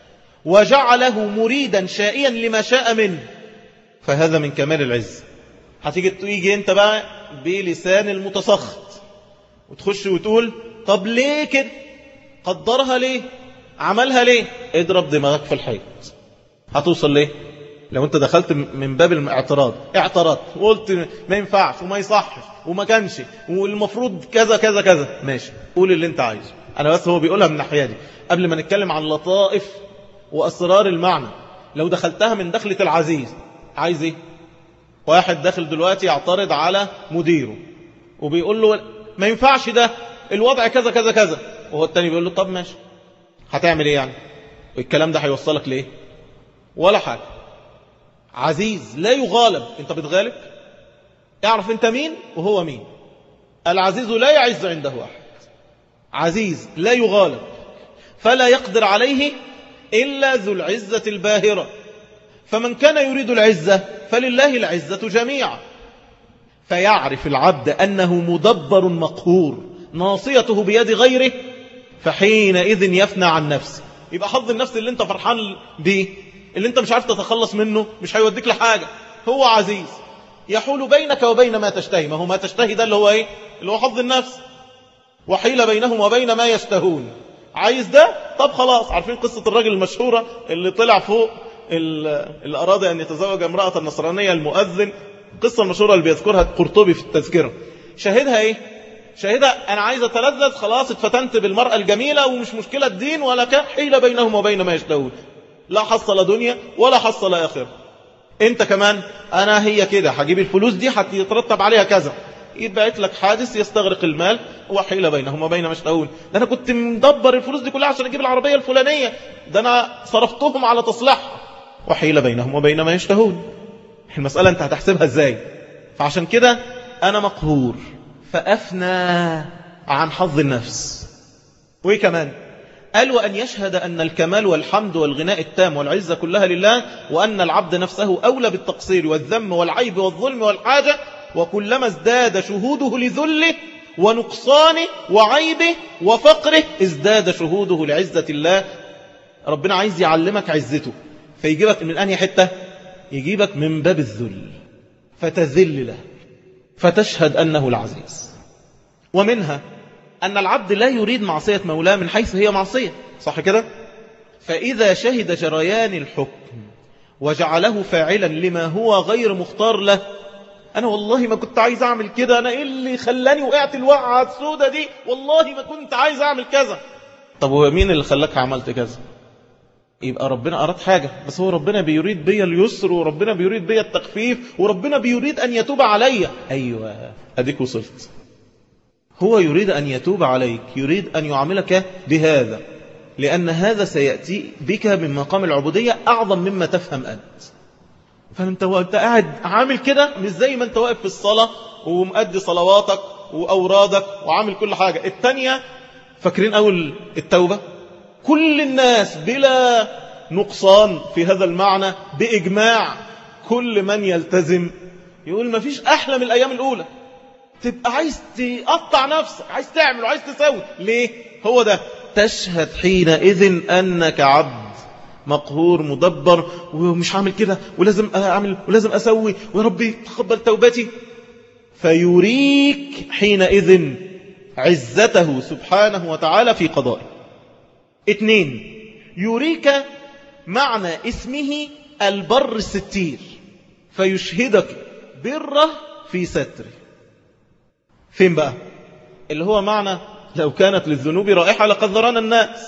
Speaker 1: وجعله مريدا شائيا لما شاء منه فهذا من كمال العز هتيجي تيجي انت بقى بلسان المتسخط وتخش وتقول طب ليه كده قدرها ليه عملها ليه اضرب دماغك في الحيط هتوصل ليه لو انت دخلت من باب الاعتراض اعترضت وقلت ما ينفعش وما يصحش وما كانش والمفروض كذا كذا كذا ماشي قول اللي انت عايزه انا بس هو بيقولها من الناحيه دي قبل ما نتكلم عن لطائف واسرار المعنى لو دخلتها من دخلة العزيز عايز ايه واحد داخل دلوقتي يعترض على مديره وبيقول له ما ينفعش ده الوضع كذا كذا كذا وهو التاني بيقول له طب ماشي هتعمل ايه يعني الكلام ده هيوصلك ليه ولا حاجة عزيز لا يغالب انت بتغالب اعرف انت مين وهو مين العزيز لا يعز عنده احد عزيز لا يغالب فلا يقدر عليه إلا ذو العزة الباهرة فمن كان يريد العزة فلله العزة جميعا فيعرف العبد أنه مدبر مقهور ناصيته بيد غيره فحينئذ يفنى عن نفسه يبقى حظ النفس اللي انت فرحان به اللي انت مش عارف تتخلص منه مش هيوديك لحاجة هو عزيز يحول بينك وبين ما تشتهي ما هو ما تشتهي ده اللي هو ايه اللي هو حظ النفس وحيل بينهم وبين ما يشتهون عايز ده طب خلاص عارفين قصة الراجل المشهورة اللي طلع فوق اللي أراد أن يتزوج امرأة النصرانية المؤذن قصة المشهورة اللي بيذكرها قرطبي في التذكرة شاهدها ايه شاهدها انا عايز اتلذذ خلاص اتفتنت بالمرأة الجميلة ومش مشكلة الدين ولا حيل بينهم وبين ما يشتهون لا حصل دنيا ولا حصل آخر انت كمان انا هي كده هجيب الفلوس دي هتترتب عليها كذا يبعت لك حادث يستغرق المال وحيل بينهم وبين ما يشتهون ده انا كنت مدبر الفلوس دي كلها عشان اجيب العربية الفلانية ده انا صرفتهم على تصليحها وحيل بينهم وبين ما يشتهون المسألة انت هتحسبها ازاي فعشان كده انا مقهور فأفنى عن حظ النفس وإيه كمان قال وأن يشهد أن الكمال والحمد والغناء التام والعزة كلها لله وأن العبد نفسه أولى بالتقصير والذم والعيب والظلم والحاجة وكلما ازداد شهوده لذله ونقصانه وعيبه وفقره ازداد شهوده لعزة الله ربنا عايز يعلمك عزته فيجيبك من أنهي حتة يجيبك من باب الذل فتذل له فتشهد أنه العزيز ومنها أن العبد لا يريد معصية مولاه من حيث هي معصية صح كده؟ فإذا شهد جريان الحكم وجعله فاعلا لما هو غير مختار له أنا والله ما كنت عايز أعمل كده أنا إيه اللي خلاني وقعت الوقعة السودة دي والله ما كنت عايز أعمل كذا طب ومين اللي خلاك عملت كذا يبقى ربنا أراد حاجة بس هو ربنا بيريد بي اليسر وربنا بيريد بي التخفيف وربنا بيريد أن يتوب علي أيوة أديك وصلت هو يريد أن يتوب عليك يريد أن يعاملك بهذا لأن هذا سيأتي بك من مقام العبودية أعظم مما تفهم أنت فأنت وأنت قاعد عامل كده مش زي ما أنت واقف في الصلاة ومؤدي صلواتك وأورادك وعامل كل حاجة التانية فاكرين أول التوبة كل الناس بلا نقصان في هذا المعنى بإجماع كل من يلتزم يقول ما فيش أحلى من الأيام الأولى تبقى عايز تقطع نفسك عايز تعمل وعايز تسوي ليه هو ده تشهد حينئذ أنك عبد مقهور مدبر ومش عامل كده ولازم أعمل ولازم أسوي ويا ربي تقبل توبتي فيريك حينئذ عزته سبحانه وتعالى في قضائه اثنين يريك معنى اسمه البر الستير فيشهدك بره في ستره فين بقى اللي هو معنى لو كانت للذنوب رائحة لقد ذرانا الناس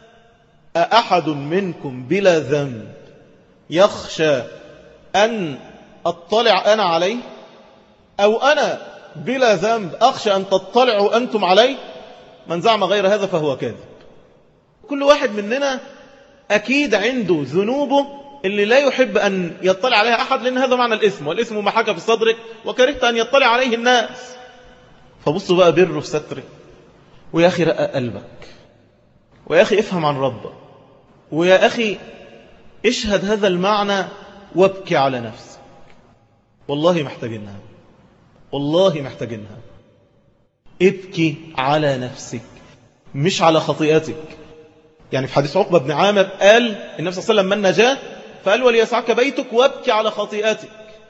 Speaker 1: أأحد منكم بلا ذنب يخشى أن أطلع أنا عليه أو أنا بلا ذنب أخشى أن تطلعوا أنتم عليه من زعم غير هذا فهو كاذب كل واحد مننا أكيد عنده ذنوبه اللي لا يحب أن يطلع عليها أحد لأن هذا معنى الإثم والإثم ما حكى في صدرك وكرهت أن يطلع عليه الناس فبصوا بقى بره في سترك ويا أخي رقى قلبك ويا أخي افهم عن ربك ويا أخي اشهد هذا المعنى وابكي على نفسك والله محتاجينها والله محتاجينها ابكي على نفسك مش على خطيئتك يعني في حديث عقبة بن عامر قال النبي صلى الله عليه وسلم من نجاه فقال وليسعك بيتك وابكي على خطيئتك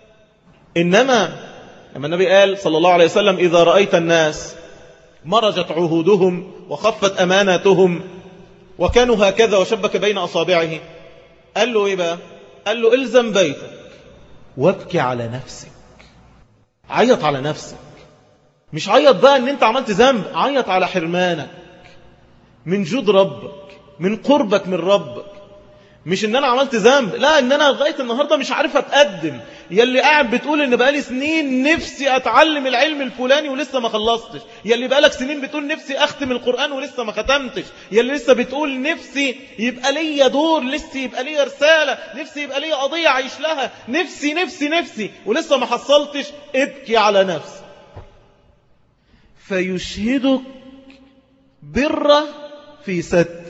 Speaker 1: إنما لما النبي قال صلى الله عليه وسلم إذا رأيت الناس مرجت عهودهم وخفت أماناتهم وكانوا هكذا وشبك بين أصابعه قال له إيه بقى قال له إلزم بيتك وابكي على نفسك عيط على نفسك مش عيط بقى ان انت عملت ذنب عيط على حرمانك من جود ربك من قربك من ربك مش ان انا عملت ذنب لا ان انا لغايه النهارده مش عارف اتقدم يلي قاعد بتقول ان بقالي سنين نفسي اتعلم العلم الفلاني ولسه ما خلصتش يلي بقالك سنين بتقول نفسي اختم القران ولسه ما ختمتش يلي لسه بتقول نفسي يبقى ليا دور لسه يبقى ليا رساله نفسي يبقى ليا قضيه اعيش لها نفسي نفسي نفسي ولسه ما حصلتش ابكي على نفسك فيشهدك بره في ستر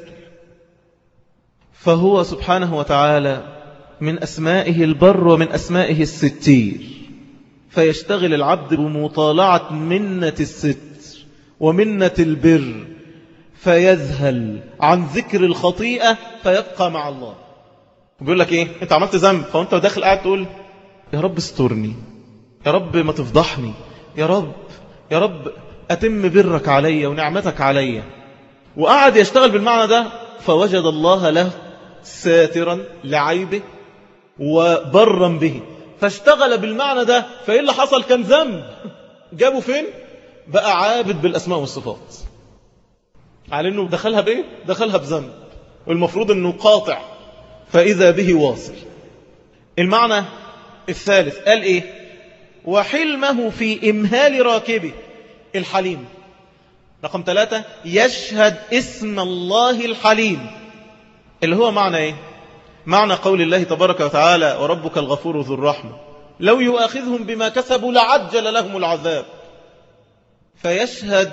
Speaker 1: فهو سبحانه وتعالى من أسمائه البر ومن أسمائه الستير فيشتغل العبد بمطالعة منة الستر ومنة البر فيذهل عن ذكر الخطيئة فيبقى مع الله بيقول لك ايه انت عملت ذنب فانت داخل قاعد تقول يا رب استرني يا رب ما تفضحني يا رب يا رب أتم برك علي ونعمتك علي وقعد يشتغل بالمعنى ده فوجد الله له ساترا لعيبه وبرا به فاشتغل بالمعنى ده فإيه اللي حصل كان ذنب جابه فين بقى عابد بالأسماء والصفات على أنه دخلها بإيه دخلها بذنب والمفروض أنه قاطع فإذا به واصل المعنى الثالث قال إيه وحلمه في إمهال راكبه الحليم رقم ثلاثة يشهد اسم الله الحليم اللي هو معنى ايه معنى قول الله تبارك وتعالى وربك الغفور ذو الرحمة لو يؤاخذهم بما كسبوا لعجل لهم العذاب فيشهد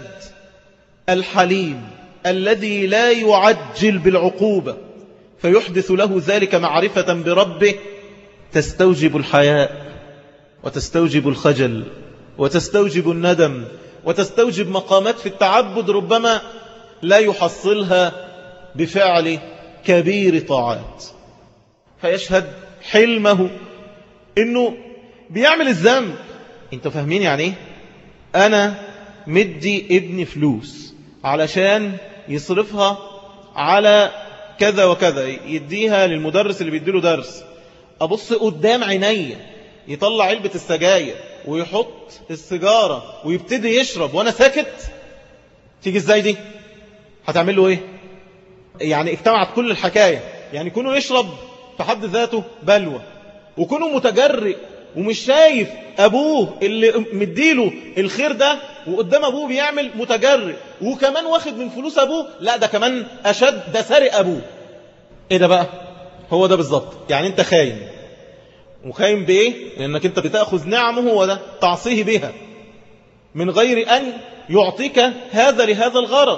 Speaker 1: الحليم الذي لا يعجل بالعقوبة فيحدث له ذلك معرفة بربه تستوجب الحياء وتستوجب الخجل وتستوجب الندم وتستوجب مقامات في التعبد ربما لا يحصلها بفعل كبير طاعات فيشهد حلمه انه بيعمل الذنب انتوا فاهمين يعني ايه انا مدي ابني فلوس علشان يصرفها على كذا وكذا يديها للمدرس اللي بيديله درس ابص قدام عيني يطلع علبة السجاير ويحط السيجارة ويبتدي يشرب وانا ساكت تيجي ازاي دي هتعمل له ايه يعني اجتمعت كل الحكاية يعني كونه يشرب في حد ذاته بلوى وكونه متجرئ ومش شايف ابوه اللي مديله الخير ده وقدام ابوه بيعمل متجرئ وكمان واخد من فلوس ابوه لا ده كمان اشد ده سارق ابوه ايه ده بقى هو ده بالظبط يعني انت خاين وخاين بايه لانك انت بتاخذ نعمه وده تعصيه بها من غير ان يعطيك هذا لهذا الغرض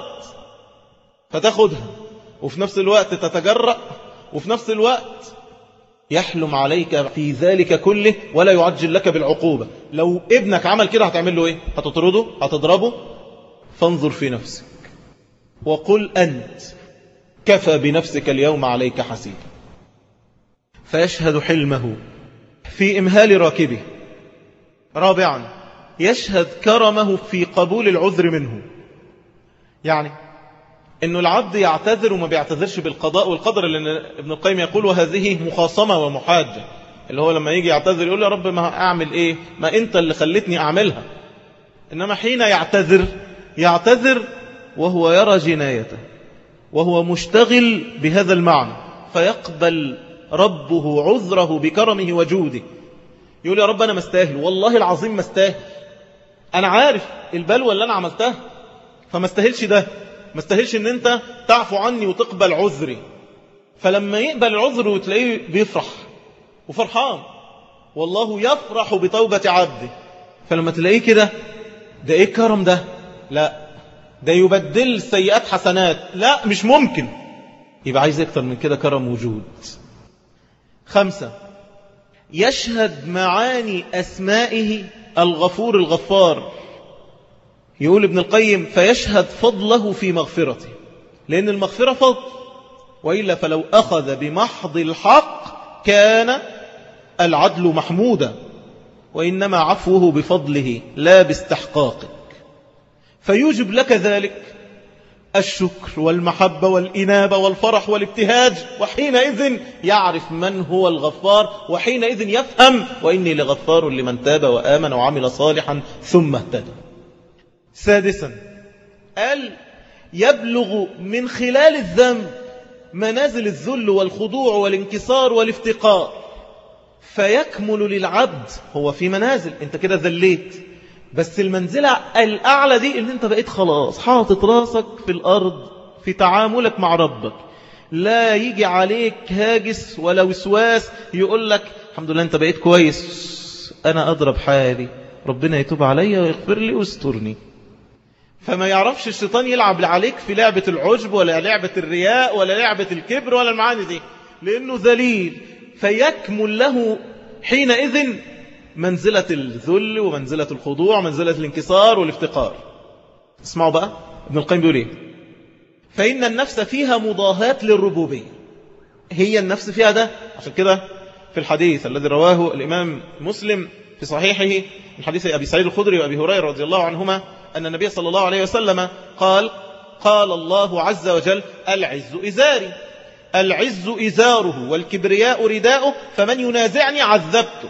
Speaker 1: فتاخذها وفي نفس الوقت تتجرأ وفي نفس الوقت يحلم عليك في ذلك كله ولا يعجل لك بالعقوبة لو ابنك عمل كده هتعمل له ايه هتطرده هتضربه فانظر في نفسك وقل أنت كفى بنفسك اليوم عليك حسيبا فيشهد حلمه في إمهال راكبه رابعا يشهد كرمه في قبول العذر منه يعني انه العبد يعتذر وما بيعتذرش بالقضاء والقدر اللي ابن القيم يقول وهذه مخاصمة ومحاجة اللي هو لما يجي يعتذر يقول يا رب ما أعمل إيه ما أنت اللي خلتني أعملها إنما حين يعتذر يعتذر وهو يرى جنايته وهو مشتغل بهذا المعنى فيقبل ربه عذره بكرمه وجوده يقول يا رب أنا مستاهل والله العظيم مستاهل أنا عارف البلوى اللي أنا عملتها فما استاهلش ده ما استاهلش ان انت تعفو عني وتقبل عذري فلما يقبل العذر وتلاقيه بيفرح وفرحان والله يفرح بتوبة عبده فلما تلاقيه كده ده ايه الكرم ده لا ده يبدل سيئات حسنات لا مش ممكن يبقى عايز اكتر من كده كرم وجود خمسة يشهد معاني أسمائه الغفور الغفار يقول ابن القيم فيشهد فضله في مغفرته لأن المغفرة فضل وإلا فلو أخذ بمحض الحق كان العدل محمودا وإنما عفوه بفضله لا باستحقاقك فيوجب لك ذلك الشكر والمحبة والإنابة والفرح والابتهاج وحينئذ يعرف من هو الغفار وحينئذ يفهم وإني لغفار لمن تاب وآمن وعمل صالحا ثم اهتدى سادسا قال يبلغ من خلال الذنب منازل الذل والخضوع والانكسار والافتقار فيكمل للعبد هو في منازل انت كده ذليت بس المنزلة الأعلى دي ان انت بقيت خلاص حاطط راسك في الأرض في تعاملك مع ربك لا يجي عليك هاجس ولا وسواس يقول لك الحمد لله انت بقيت كويس أنا أضرب حالي ربنا يتوب علي ويغفر لي ويسترني فما يعرفش الشيطان يلعب عليك في لعبة العجب ولا لعبة الرياء ولا لعبة الكبر ولا المعاني دي لأنه ذليل فيكمل له حينئذ منزلة الذل ومنزلة الخضوع ومنزلة الانكسار والافتقار اسمعوا بقى ابن القيم بيقول ايه فإن النفس فيها مضاهاة للربوبية هي النفس فيها ده عشان كده في الحديث الذي رواه الإمام مسلم في صحيحه من حديث أبي سعيد الخدري وأبي هريرة رضي الله عنهما أن النبي صلى الله عليه وسلم قال قال الله عز وجل العز إزاري العز إزاره والكبرياء رداؤه فمن ينازعني عذبته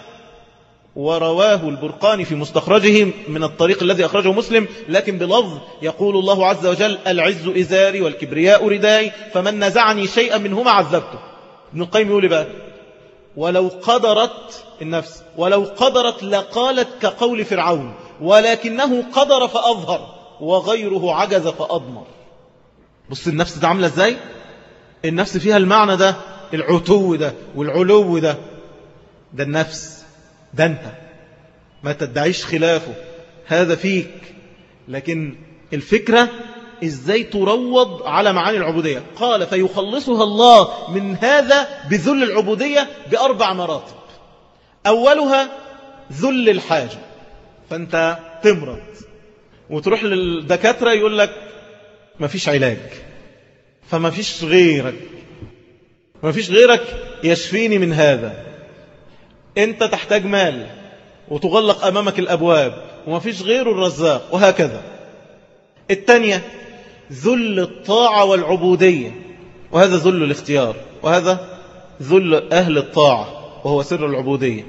Speaker 1: ورواه البرقاني في مستخرجه من الطريق الذي أخرجه مسلم لكن بلفظ يقول الله عز وجل العز إزاري والكبرياء ردائي فمن نزعني شيئا منهما عذبته ابن القيم يقول بقى ولو قدرت النفس ولو قدرت لقالت كقول فرعون ولكنه قدر فأظهر وغيره عجز فأضمر بص النفس ده عاملة ازاي النفس فيها المعنى ده العتو ده والعلو ده ده النفس ده انت ما تدعيش خلافه هذا فيك لكن الفكرة ازاي تروض على معاني العبودية قال فيخلصها الله من هذا بذل العبودية بأربع مراتب أولها ذل الحاجة فأنت تمرض وتروح للدكاترة يقول لك ما فيش علاج فما فيش غيرك ما فيش غيرك يشفيني من هذا انت تحتاج مال وتغلق امامك الابواب وما فيش غير الرزاق وهكذا الثانية ذل الطاعة والعبودية وهذا ذل الاختيار وهذا ذل أهل الطاعة وهو سر العبودية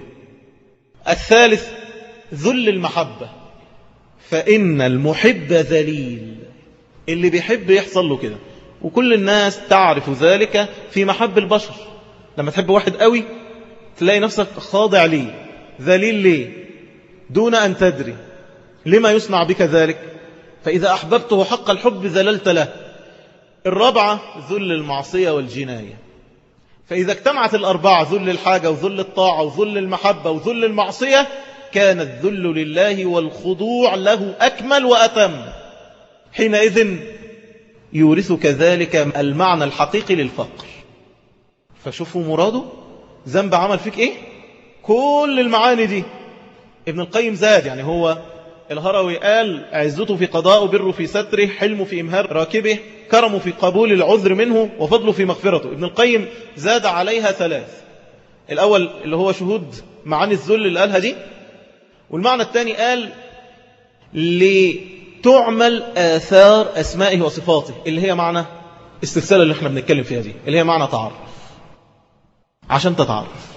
Speaker 1: الثالث ذل المحبة فإن المحب ذليل اللي بيحب يحصل له كده وكل الناس تعرف ذلك في محب البشر لما تحب واحد قوي تلاقي نفسك خاضع ليه ذليل ليه دون أن تدري لما يصنع بك ذلك فإذا أحببته حق الحب ذللت له الرابعة ذل المعصية والجناية فإذا اجتمعت الأربعة ذل الحاجة وذل الطاعة وذل المحبة وذل المعصية كان الذل لله والخضوع له أكمل وأتم حينئذ يورثك ذلك المعنى الحقيقي للفقر فشوفوا مراده ذنب عمل فيك ايه كل المعاني دي ابن القيم زاد يعني هو الهروي قال عزته في قضاء بره في ستره حلمه في إمهار راكبه كرمه في قبول العذر منه وفضله في مغفرته ابن القيم زاد عليها ثلاث الأول اللي هو شهود معاني الذل اللي قالها دي والمعنى الثاني قال لتعمل آثار أسمائه وصفاته اللي هي معنى السلسلة اللي احنا بنتكلم فيها دي اللي هي معنى تعرف عشان تتعرف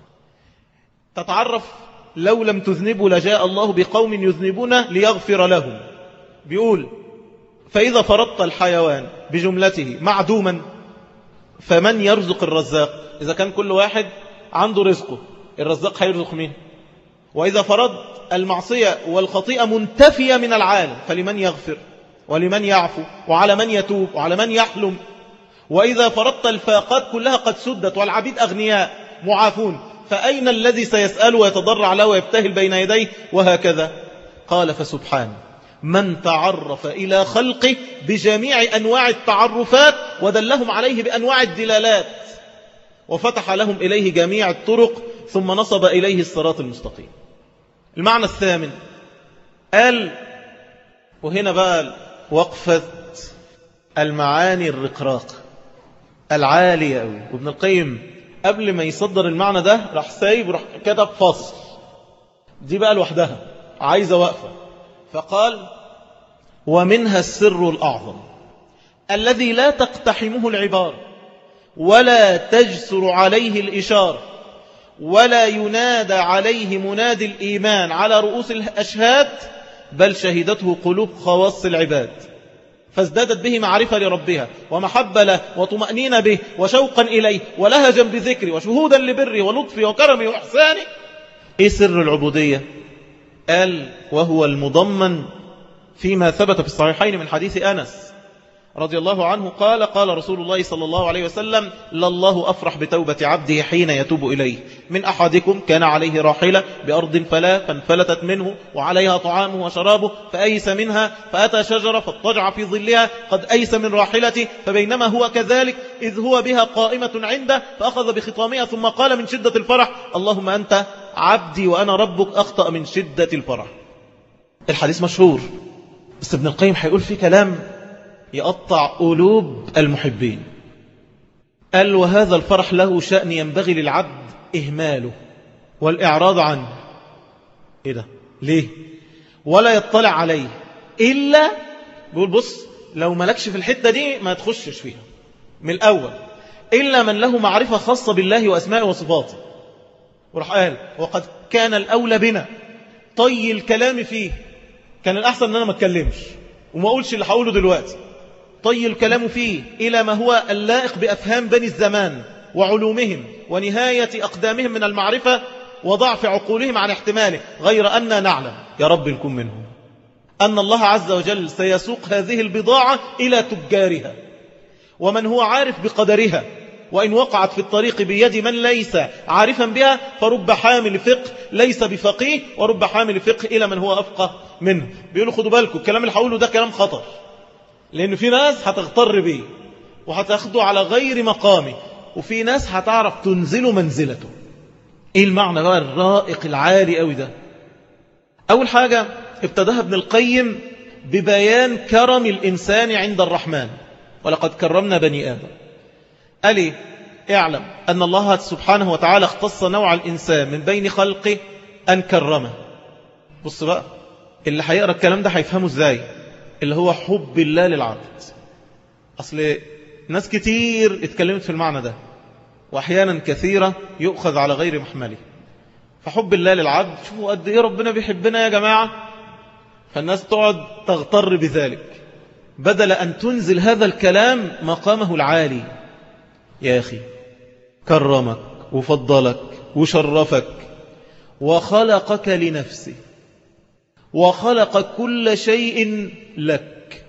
Speaker 1: تتعرف لو لم تذنبوا لجاء الله بقوم يذنبون ليغفر لهم بيقول فإذا فرضت الحيوان بجملته معدوما فمن يرزق الرزاق إذا كان كل واحد عنده رزقه الرزاق هيرزق مين وإذا فرض المعصية والخطيئة منتفية من العالم فلمن يغفر ولمن يعفو وعلى من يتوب وعلى من يحلم وإذا فرضت الفاقات كلها قد سدت والعبيد أغنياء معافون فأين الذي سيسأل ويتضرع له ويبتهل بين يديه وهكذا قال فسبحان من تعرف إلى خلقه بجميع أنواع التعرفات ودلهم عليه بأنواع الدلالات وفتح لهم إليه جميع الطرق ثم نصب إليه الصراط المستقيم المعنى الثامن قال وهنا بقى وقفة المعاني الرقراق العالية أوي وابن القيم قبل ما يصدر المعنى ده راح سايب وراح كتب فصل دي بقى لوحدها عايزة وقفة فقال ومنها السر الأعظم الذي لا تقتحمه العبارة ولا تجسر عليه الإشارة ولا ينادى عليه منادي الإيمان على رؤوس الأشهاد بل شهدته قلوب خواص العباد فازدادت به معرفة لربها ومحبة له وطمأنين به وشوقا إليه ولهجا بذكره وشهودا لبره ولطفه وكرمه وإحسانه إيه سر العبودية قال وهو المضمن فيما ثبت في الصحيحين من حديث أنس رضي الله عنه قال قال رسول الله صلى الله عليه وسلم لله أفرح بتوبة عبده حين يتوب إليه من أحدكم كان عليه راحلة بأرض فلا فانفلتت منه وعليها طعامه وشرابه فأيس منها فأتى شجرة فاضطجع في ظلها قد أيس من راحلته فبينما هو كذلك إذ هو بها قائمة عنده فأخذ بخطامها ثم قال من شدة الفرح اللهم أنت عبدي وأنا ربك أخطأ من شدة الفرح الحديث مشهور بس ابن القيم هيقول فيه كلام يقطع قلوب المحبين قال وهذا الفرح له شأن ينبغي للعبد إهماله والإعراض عنه إيه ده ليه ولا يطلع عليه إلا بيقول بص لو ملكش في الحتة دي ما تخشش فيها من الأول إلا من له معرفة خاصة بالله وأسمائه وصفاته وراح قال وقد كان الأولى بنا طي الكلام فيه كان الأحسن أن أنا ما اتكلمش وما أقولش اللي هقوله دلوقتي طي الكلام فيه إلى ما هو اللائق بأفهام بني الزمان وعلومهم ونهاية أقدامهم من المعرفة وضعف عقولهم عن احتماله غير أننا نعلم يا رب الكم منهم أن الله عز وجل سيسوق هذه البضاعة إلى تجارها ومن هو عارف بقدرها وإن وقعت في الطريق بيد من ليس عارفا بها فرب حامل فقه ليس بفقيه ورب حامل فقه إلى من هو أفقه منه بيقولوا خدوا بالكم الكلام اللي هقوله ده كلام خطر لأن في ناس هتغتر بيه وهتاخده على غير مقامه وفي ناس هتعرف تنزل منزلته ايه المعنى بقى الرائق العالي قوي ده اول حاجة ابتداها ابن القيم ببيان كرم الإنسان عند الرحمن ولقد كرمنا بني آدم قال ايه اعلم أن الله سبحانه وتعالى اختص نوع الإنسان من بين خلقه أن كرمه بص بقى اللي هيقرأ الكلام ده هيفهمه ازاي اللي هو حب الله للعبد أصل ناس كتير اتكلمت في المعنى ده وأحيانا كثيرة يؤخذ على غير محمله فحب الله للعبد شوفوا قد إيه ربنا بيحبنا يا جماعة فالناس تقعد تغتر بذلك بدل أن تنزل هذا الكلام مقامه العالي يا أخي كرمك وفضلك وشرفك وخلقك لنفسه وخلق كل شيء لك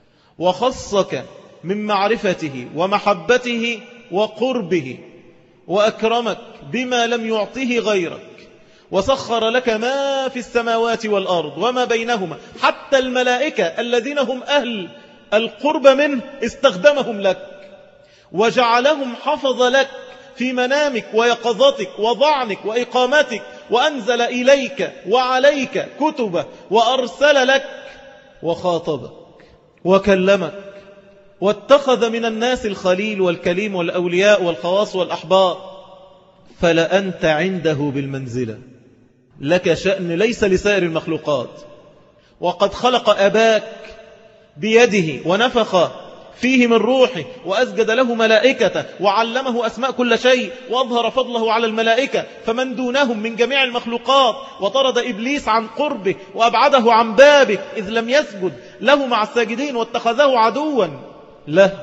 Speaker 1: وخصك من معرفته ومحبته وقربه وأكرمك بما لم يعطه غيرك وسخر لك ما في السماوات والأرض وما بينهما حتى الملائكة الذين هم أهل القرب منه استخدمهم لك وجعلهم حفظ لك في منامك ويقظتك وضعنك وإقامتك وأنزل إليك وعليك كتبه وأرسل لك وخاطبك وكلمك واتخذ من الناس الخليل والكليم والأولياء والخواص والأحبار فلأنت عنده بالمنزلة لك شأن ليس لسائر المخلوقات وقد خلق أباك بيده ونفخ فيه من روحه وأسجد له ملائكته وعلمه أسماء كل شيء وأظهر فضله على الملائكة فمن دونهم من جميع المخلوقات وطرد إبليس عن قربه وأبعده عن بابه إذ لم يسجد له مع الساجدين واتخذه عدوا له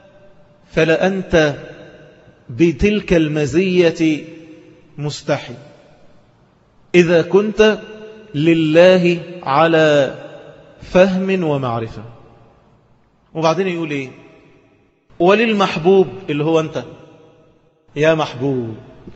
Speaker 1: فلأنت بتلك المزية مستحي إذا كنت لله على فهم ومعرفة وبعدين يقول إيه وللمحبوب اللي هو أنت يا محبوب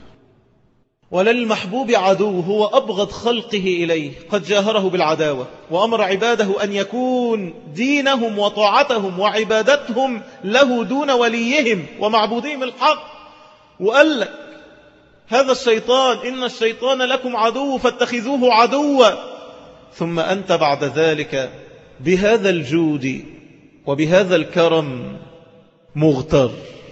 Speaker 1: وللمحبوب عدو هو أبغض خلقه إليه قد جاهره بالعداوة وأمر عباده أن يكون دينهم وطاعتهم وعبادتهم له دون وليهم ومعبودهم الحق وقال لك هذا الشيطان إن الشيطان لكم عدو فاتخذوه عدوا ثم أنت بعد ذلك بهذا الجود وبهذا الكرم مغتر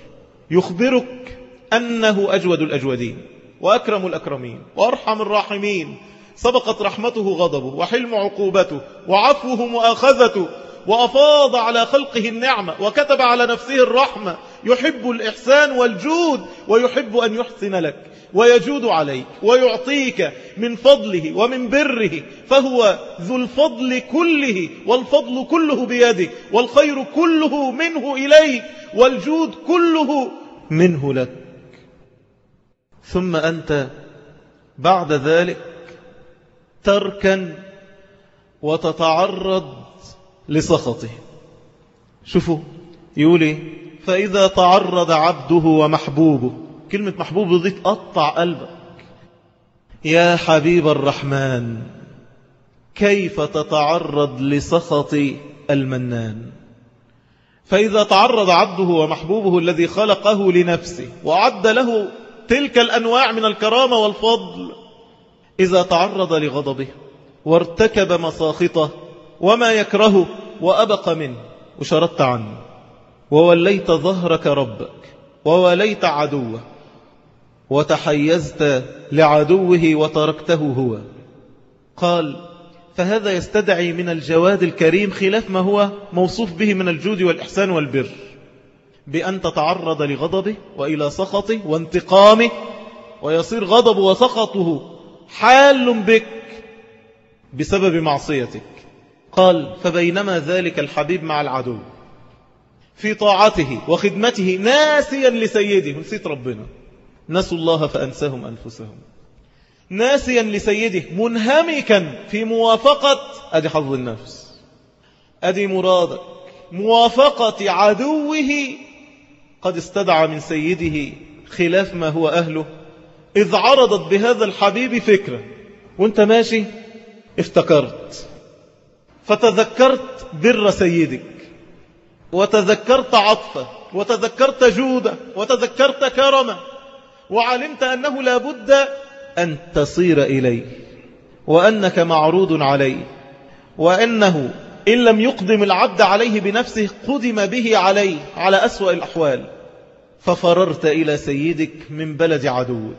Speaker 1: يخبرك أنه أجود الأجودين وأكرم الأكرمين وأرحم الراحمين سبقت رحمته غضبه وحلم عقوبته وعفوه مؤاخذته وأفاض على خلقه النعمة وكتب على نفسه الرحمة يحب الإحسان والجود ويحب أن يحسن لك ويجود عليك ويعطيك من فضله ومن بره فهو ذو الفضل كله والفضل كله بيده والخير كله منه إليك والجود كله منه لك ثم أنت بعد ذلك تركن وتتعرض لسخطه شوفوا يقول فإذا تعرض عبده ومحبوبه كلمة محبوب دي تقطع قلبك يا حبيب الرحمن كيف تتعرض لسخط المنان فإذا تعرض عبده ومحبوبه الذي خلقه لنفسه وعد له تلك الأنواع من الكرامة والفضل إذا تعرض لغضبه وارتكب مساخطه وما يكره وأبق منه وشردت عنه ووليت ظهرك ربك ووليت عدوه وتحيزت لعدوه وتركته هو قال فهذا يستدعي من الجواد الكريم خلاف ما هو موصوف به من الجود والإحسان والبر بأن تتعرض لغضبه وإلى سخطه وانتقامه ويصير غضبه وسخطه حال بك بسبب معصيتك قال فبينما ذلك الحبيب مع العدو في طاعته وخدمته ناسيا لسيده نسيت ربنا نسوا الله فأنساهم أنفسهم ناسيا لسيده منهمكا في موافقة أدي حظ النفس أدي مرادك موافقة عدوه قد استدعى من سيده خلاف ما هو أهله إذ عرضت بهذا الحبيب فكرة وانت ماشي افتكرت فتذكرت بر سيدك وتذكرت عطفه وتذكرت جوده وتذكرت كرمه وعلمت أنه لا بد أن تصير إليه وأنك معروض عليه وأنه إن لم يقدم العبد عليه بنفسه قدم به عليه على أسوأ الأحوال ففررت إلى سيدك من بلد عدوك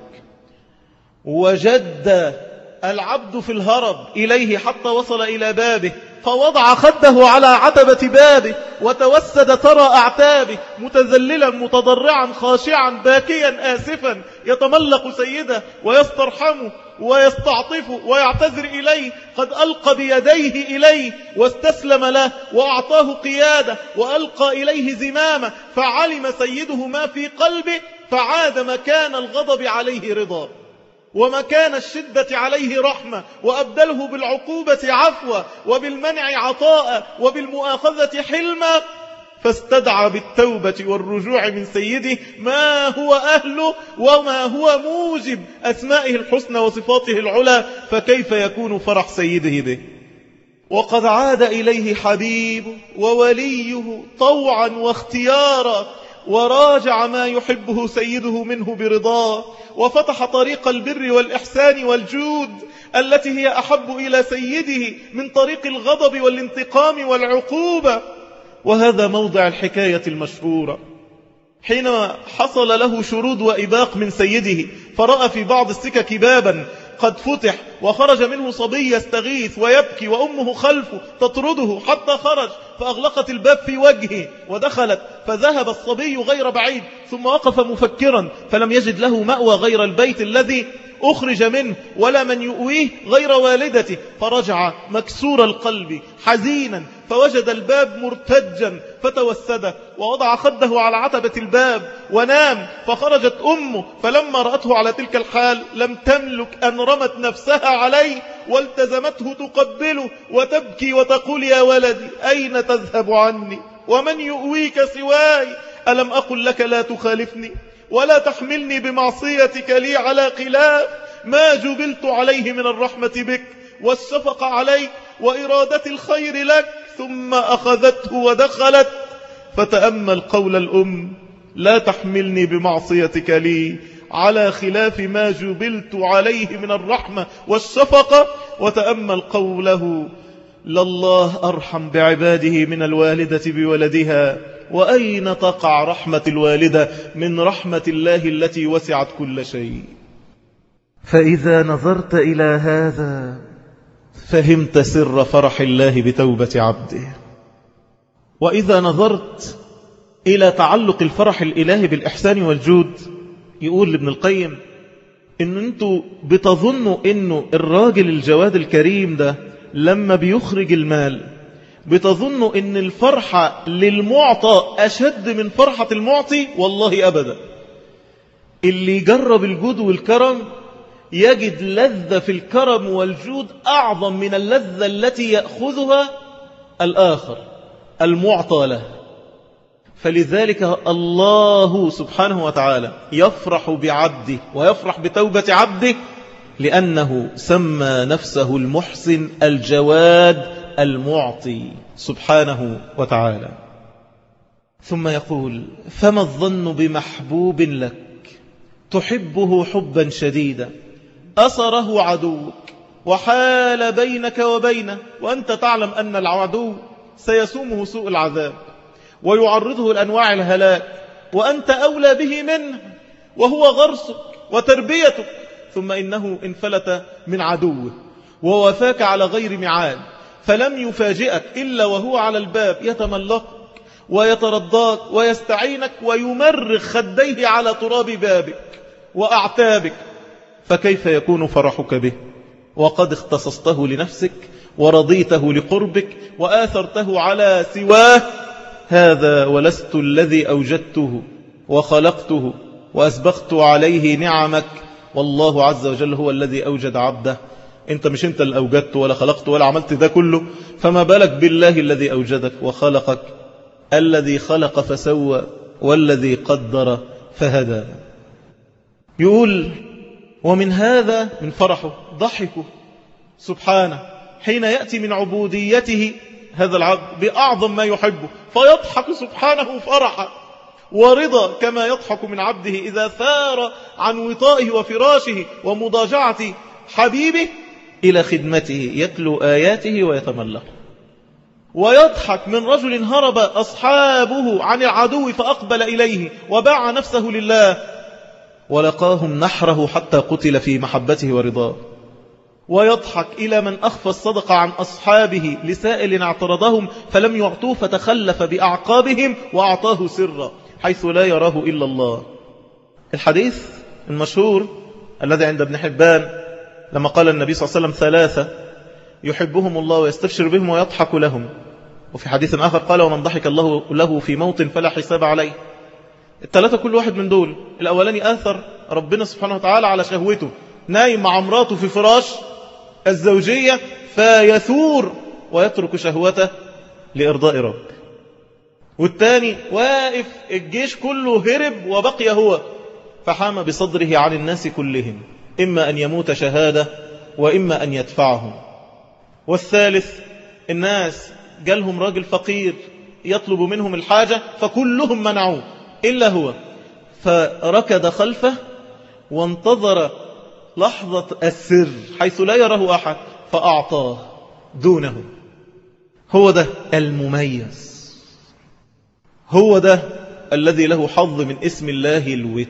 Speaker 1: وجد العبد في الهرب إليه حتى وصل إلى بابه فوضع خده على عتبة بابه وتوسد ترى أعتابه متذللا متضرعا خاشعا باكيا آسفا يتملق سيده ويسترحمه ويستعطفه ويعتذر إليه قد ألقى بيديه إليه واستسلم له وأعطاه قيادة وألقى إليه زمامة فعلم سيده ما في قلبه فعاد مكان الغضب عليه رضا ومكان الشدة عليه رحمة وأبدله بالعقوبة عفوة وبالمنع عطاء وبالمؤاخذة حلما فاستدعى بالتوبة والرجوع من سيده ما هو أهله وما هو موجب أسمائه الحسنى وصفاته العلى فكيف يكون فرح سيده به وقد عاد إليه حبيب ووليه طوعا واختيارا وراجع ما يحبه سيده منه برضاه وفتح طريق البر والإحسان والجود التي هي أحب إلى سيده من طريق الغضب والانتقام والعقوبة وهذا موضع الحكاية المشهورة حين حصل له شرود وإباق من سيده فرأى في بعض السكك بابا قد فتح وخرج منه صبي يستغيث ويبكي وأمه خلفه تطرده حتى خرج فأغلقت الباب في وجهه ودخلت فذهب الصبي غير بعيد ثم وقف مفكرا فلم يجد له مأوى غير البيت الذي أخرج منه ولا من يؤويه غير والدته فرجع مكسور القلب حزينا فوجد الباب مرتجا فتوسده ووضع خده على عتبة الباب ونام فخرجت أمه فلما رأته على تلك الحال لم تملك أن رمت نفسها عليه والتزمته تقبله وتبكي وتقول يا ولدي أين تذهب عني ومن يؤويك سواي ألم أقل لك لا تخالفني ولا تحملني بمعصيتك لي على خلاف ما جبلت عليه من الرحمة بك والشفق عليك وإرادة الخير لك ثم أخذته ودخلت فتأمل قول الأم لا تحملني بمعصيتك لي على خلاف ما جبلت عليه من الرحمة والشفقة وتأمل قوله لله أرحم بعباده من الوالدة بولدها وأين تقع رحمة الوالدة من رحمة الله التي وسعت كل شيء فإذا نظرت إلى هذا فهمت سر فرح الله بتوبة عبده وإذا نظرت إلى تعلق الفرح الإلهي بالإحسان والجود يقول لابن القيم إن أنتوا بتظنوا إنه الراجل الجواد الكريم ده لما بيخرج المال بتظنوا إن الفرحة للمعطى أشد من فرحة المعطي والله أبدا اللي يجرب الجود والكرم يجد لذة في الكرم والجود أعظم من اللذة التي يأخذها الآخر المعطى له فلذلك الله سبحانه وتعالى يفرح بعبده ويفرح بتوبة عبده لأنه سمى نفسه المحسن الجواد المعطي سبحانه وتعالى ثم يقول فما الظن بمحبوب لك تحبه حبا شديدا أصره عدوك وحال بينك وبينه وأنت تعلم أن العدو سيسومه سوء العذاب ويعرضه لأنواع الهلاك وأنت أولى به منه وهو غرسك وتربيتك ثم إنه انفلت من عدوه ووفاك على غير معاد فلم يفاجئك إلا وهو على الباب يتملقك ويترضاك ويستعينك ويمرغ خديه على تراب بابك وأعتابك فكيف يكون فرحك به وقد اختصصته لنفسك ورضيته لقربك وآثرته على سواه هذا ولست الذي أوجدته وخلقته وأسبقت عليه نعمك والله عز وجل هو الذي أوجد عبده انت مش انت اللي أوجدت ولا خلقت ولا عملت ده كله فما بالك بالله الذي أوجدك وخلقك الذي خلق فسوى والذي قدر فهدى يقول ومن هذا من فرحه ضحكه سبحانه حين يأتي من عبوديته هذا العبد بأعظم ما يحبه فيضحك سبحانه فرحا ورضا كما يضحك من عبده إذا ثار عن وطائه وفراشه ومضاجعة حبيبه إلى خدمته يتلو آياته ويتملق ويضحك من رجل هرب أصحابه عن العدو فأقبل إليه وباع نفسه لله ولقاهم نحره حتى قتل في محبته ورضاه ويضحك إلى من أخفى الصدقة عن أصحابه لسائل اعترضهم فلم يعطوه فتخلف بأعقابهم وأعطاه سرا حيث لا يراه إلا الله الحديث المشهور الذي عند ابن حبان لما قال النبي صلى الله عليه وسلم ثلاثة يحبهم الله ويستبشر بهم ويضحك لهم وفي حديث آخر قال ومن ضحك الله له في موت فلا حساب عليه الثلاثة كل واحد من دول الأولاني آثر ربنا سبحانه وتعالى على شهوته نايم مع امراته في فراش الزوجية فيثور ويترك شهوته لإرضاء رب والتاني واقف الجيش كله هرب وبقي هو فحام بصدره عن الناس كلهم إما أن يموت شهادة وإما أن يدفعهم والثالث الناس جالهم راجل فقير يطلب منهم الحاجة فكلهم منعوه إلا هو فركض خلفه وانتظر لحظة السر حيث لا يراه أحد فأعطاه دونه هو ده المميز هو ده الذي له حظ من اسم الله الوتر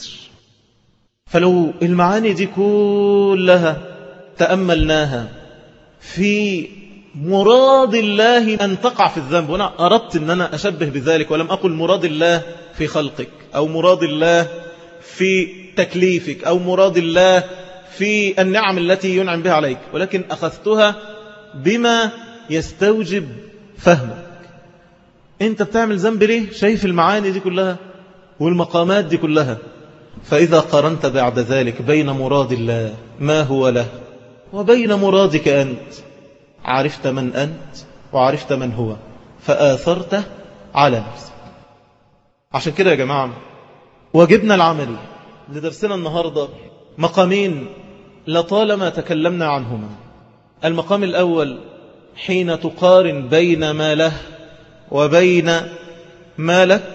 Speaker 1: فلو المعاني دي كلها تأملناها في مراد الله أن تقع في الذنب وأنا أردت أن أنا أشبه بذلك ولم أقل مراد الله في خلقك أو مراد الله في تكليفك أو مراد الله في النعم التي ينعم بها عليك ولكن أخذتها بما يستوجب فهمك أنت بتعمل ذنب ليه شايف المعاني دي كلها والمقامات دي كلها فإذا قرنت بعد ذلك بين مراد الله ما هو له وبين مرادك أنت عرفت من أنت وعرفت من هو فآثرته على نفسك عشان كده يا جماعة واجبنا العملي لدرسنا النهاردة مقامين لطالما تكلمنا عنهما المقام الأول حين تقارن بين ما له وبين ما لك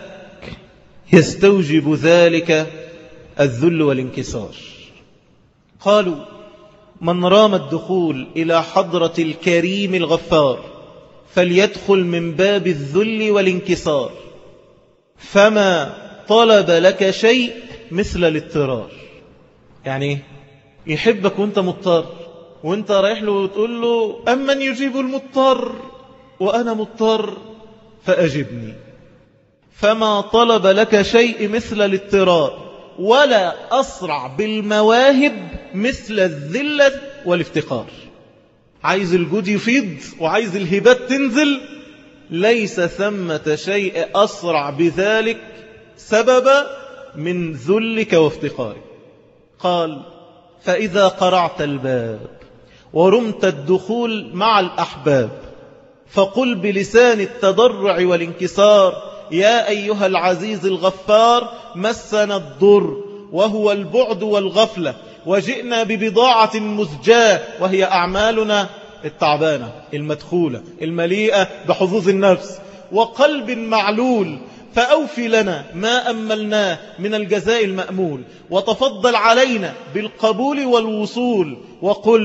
Speaker 1: يستوجب ذلك الذل والانكسار قالوا من رام الدخول إلى حضرة الكريم الغفار فليدخل من باب الذل والانكسار فما طلب لك شيء مثل الاضطرار يعني يحبك وانت مضطر وانت رايح له وتقول له أمن يجيب المضطر وأنا مضطر فأجبني فما طلب لك شيء مثل الاضطرار ولا أسرع بالمواهب مثل الذلة والافتقار عايز الجود يفيض وعايز الهبات تنزل ليس ثمة شيء أسرع بذلك سبب من ذلك وافتقارك قال فإذا قرعت الباب ورمت الدخول مع الأحباب فقل بلسان التضرع والانكسار يا أيها العزيز الغفار مسنا الضر وهو البعد والغفلة وجئنا ببضاعة مزجاة وهي أعمالنا التعبانة المدخولة المليئة بحظوظ النفس وقلب معلول فأوفي لنا ما أملناه من الجزاء المأمول وتفضل علينا بالقبول والوصول وقل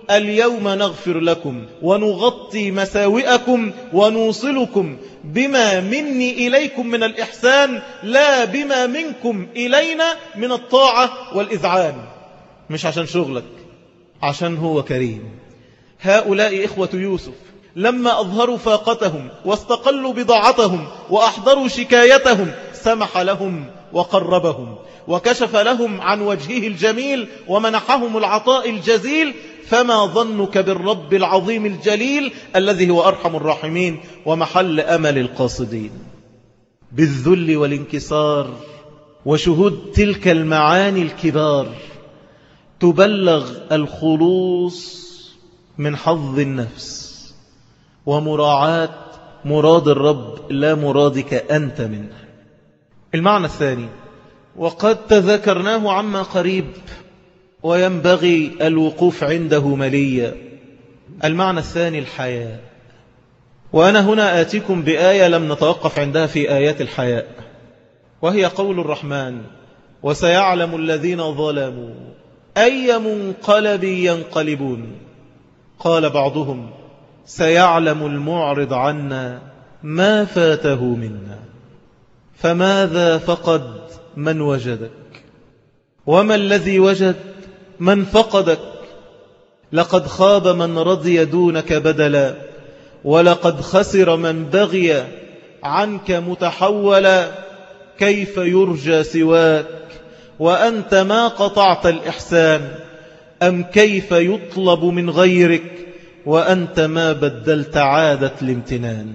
Speaker 1: اليوم نغفر لكم ونغطي مساوئكم ونوصلكم بما مني إليكم من الإحسان لا بما منكم إلينا من الطاعة والإذعان مش عشان شغلك عشان هو كريم هؤلاء إخوة يوسف لما أظهروا فاقتهم واستقلوا بضاعتهم وأحضروا شكايتهم سمح لهم وقربهم وكشف لهم عن وجهه الجميل ومنحهم العطاء الجزيل فما ظنك بالرب العظيم الجليل الذي هو أرحم الراحمين ومحل أمل القاصدين بالذل والانكسار وشهود تلك المعاني الكبار تبلغ الخلوص من حظ النفس ومراعاة مراد الرب لا مرادك أنت منه المعنى الثاني وقد تذكرناه عما قريب وينبغي الوقوف عنده مليا المعنى الثاني الحياء وأنا هنا آتيكم بآية لم نتوقف عندها في آيات الحياء وهي قول الرحمن وسيعلم الذين ظلموا أي منقلب ينقلبون قال بعضهم سيعلم المعرض عنا ما فاته منا فماذا فقد من وجدك وما الذي وجد من فقدك لقد خاب من رضي دونك بدلا ولقد خسر من بغي عنك متحولا كيف يرجى سواك وأنت ما قطعت الإحسان أم كيف يطلب من غيرك وأنت ما بدلت عادة الامتنان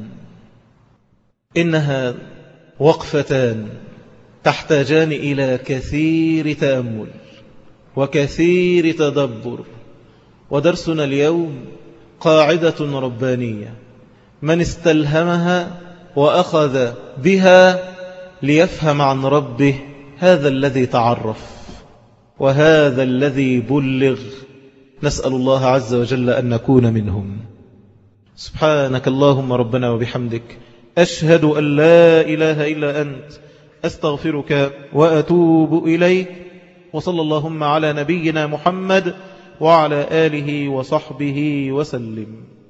Speaker 1: إنها وقفتان تحتاجان إلى كثير تأمل وكثير تدبر ودرسنا اليوم قاعدة ربانية من استلهمها وأخذ بها ليفهم عن ربه هذا الذي تعرف وهذا الذي بلغ نسأل الله عز وجل أن نكون منهم سبحانك اللهم ربنا وبحمدك أشهد أن لا إله إلا أنت أستغفرك وأتوب إليك وصلى اللهم على نبينا محمد وعلى آله وصحبه وسلم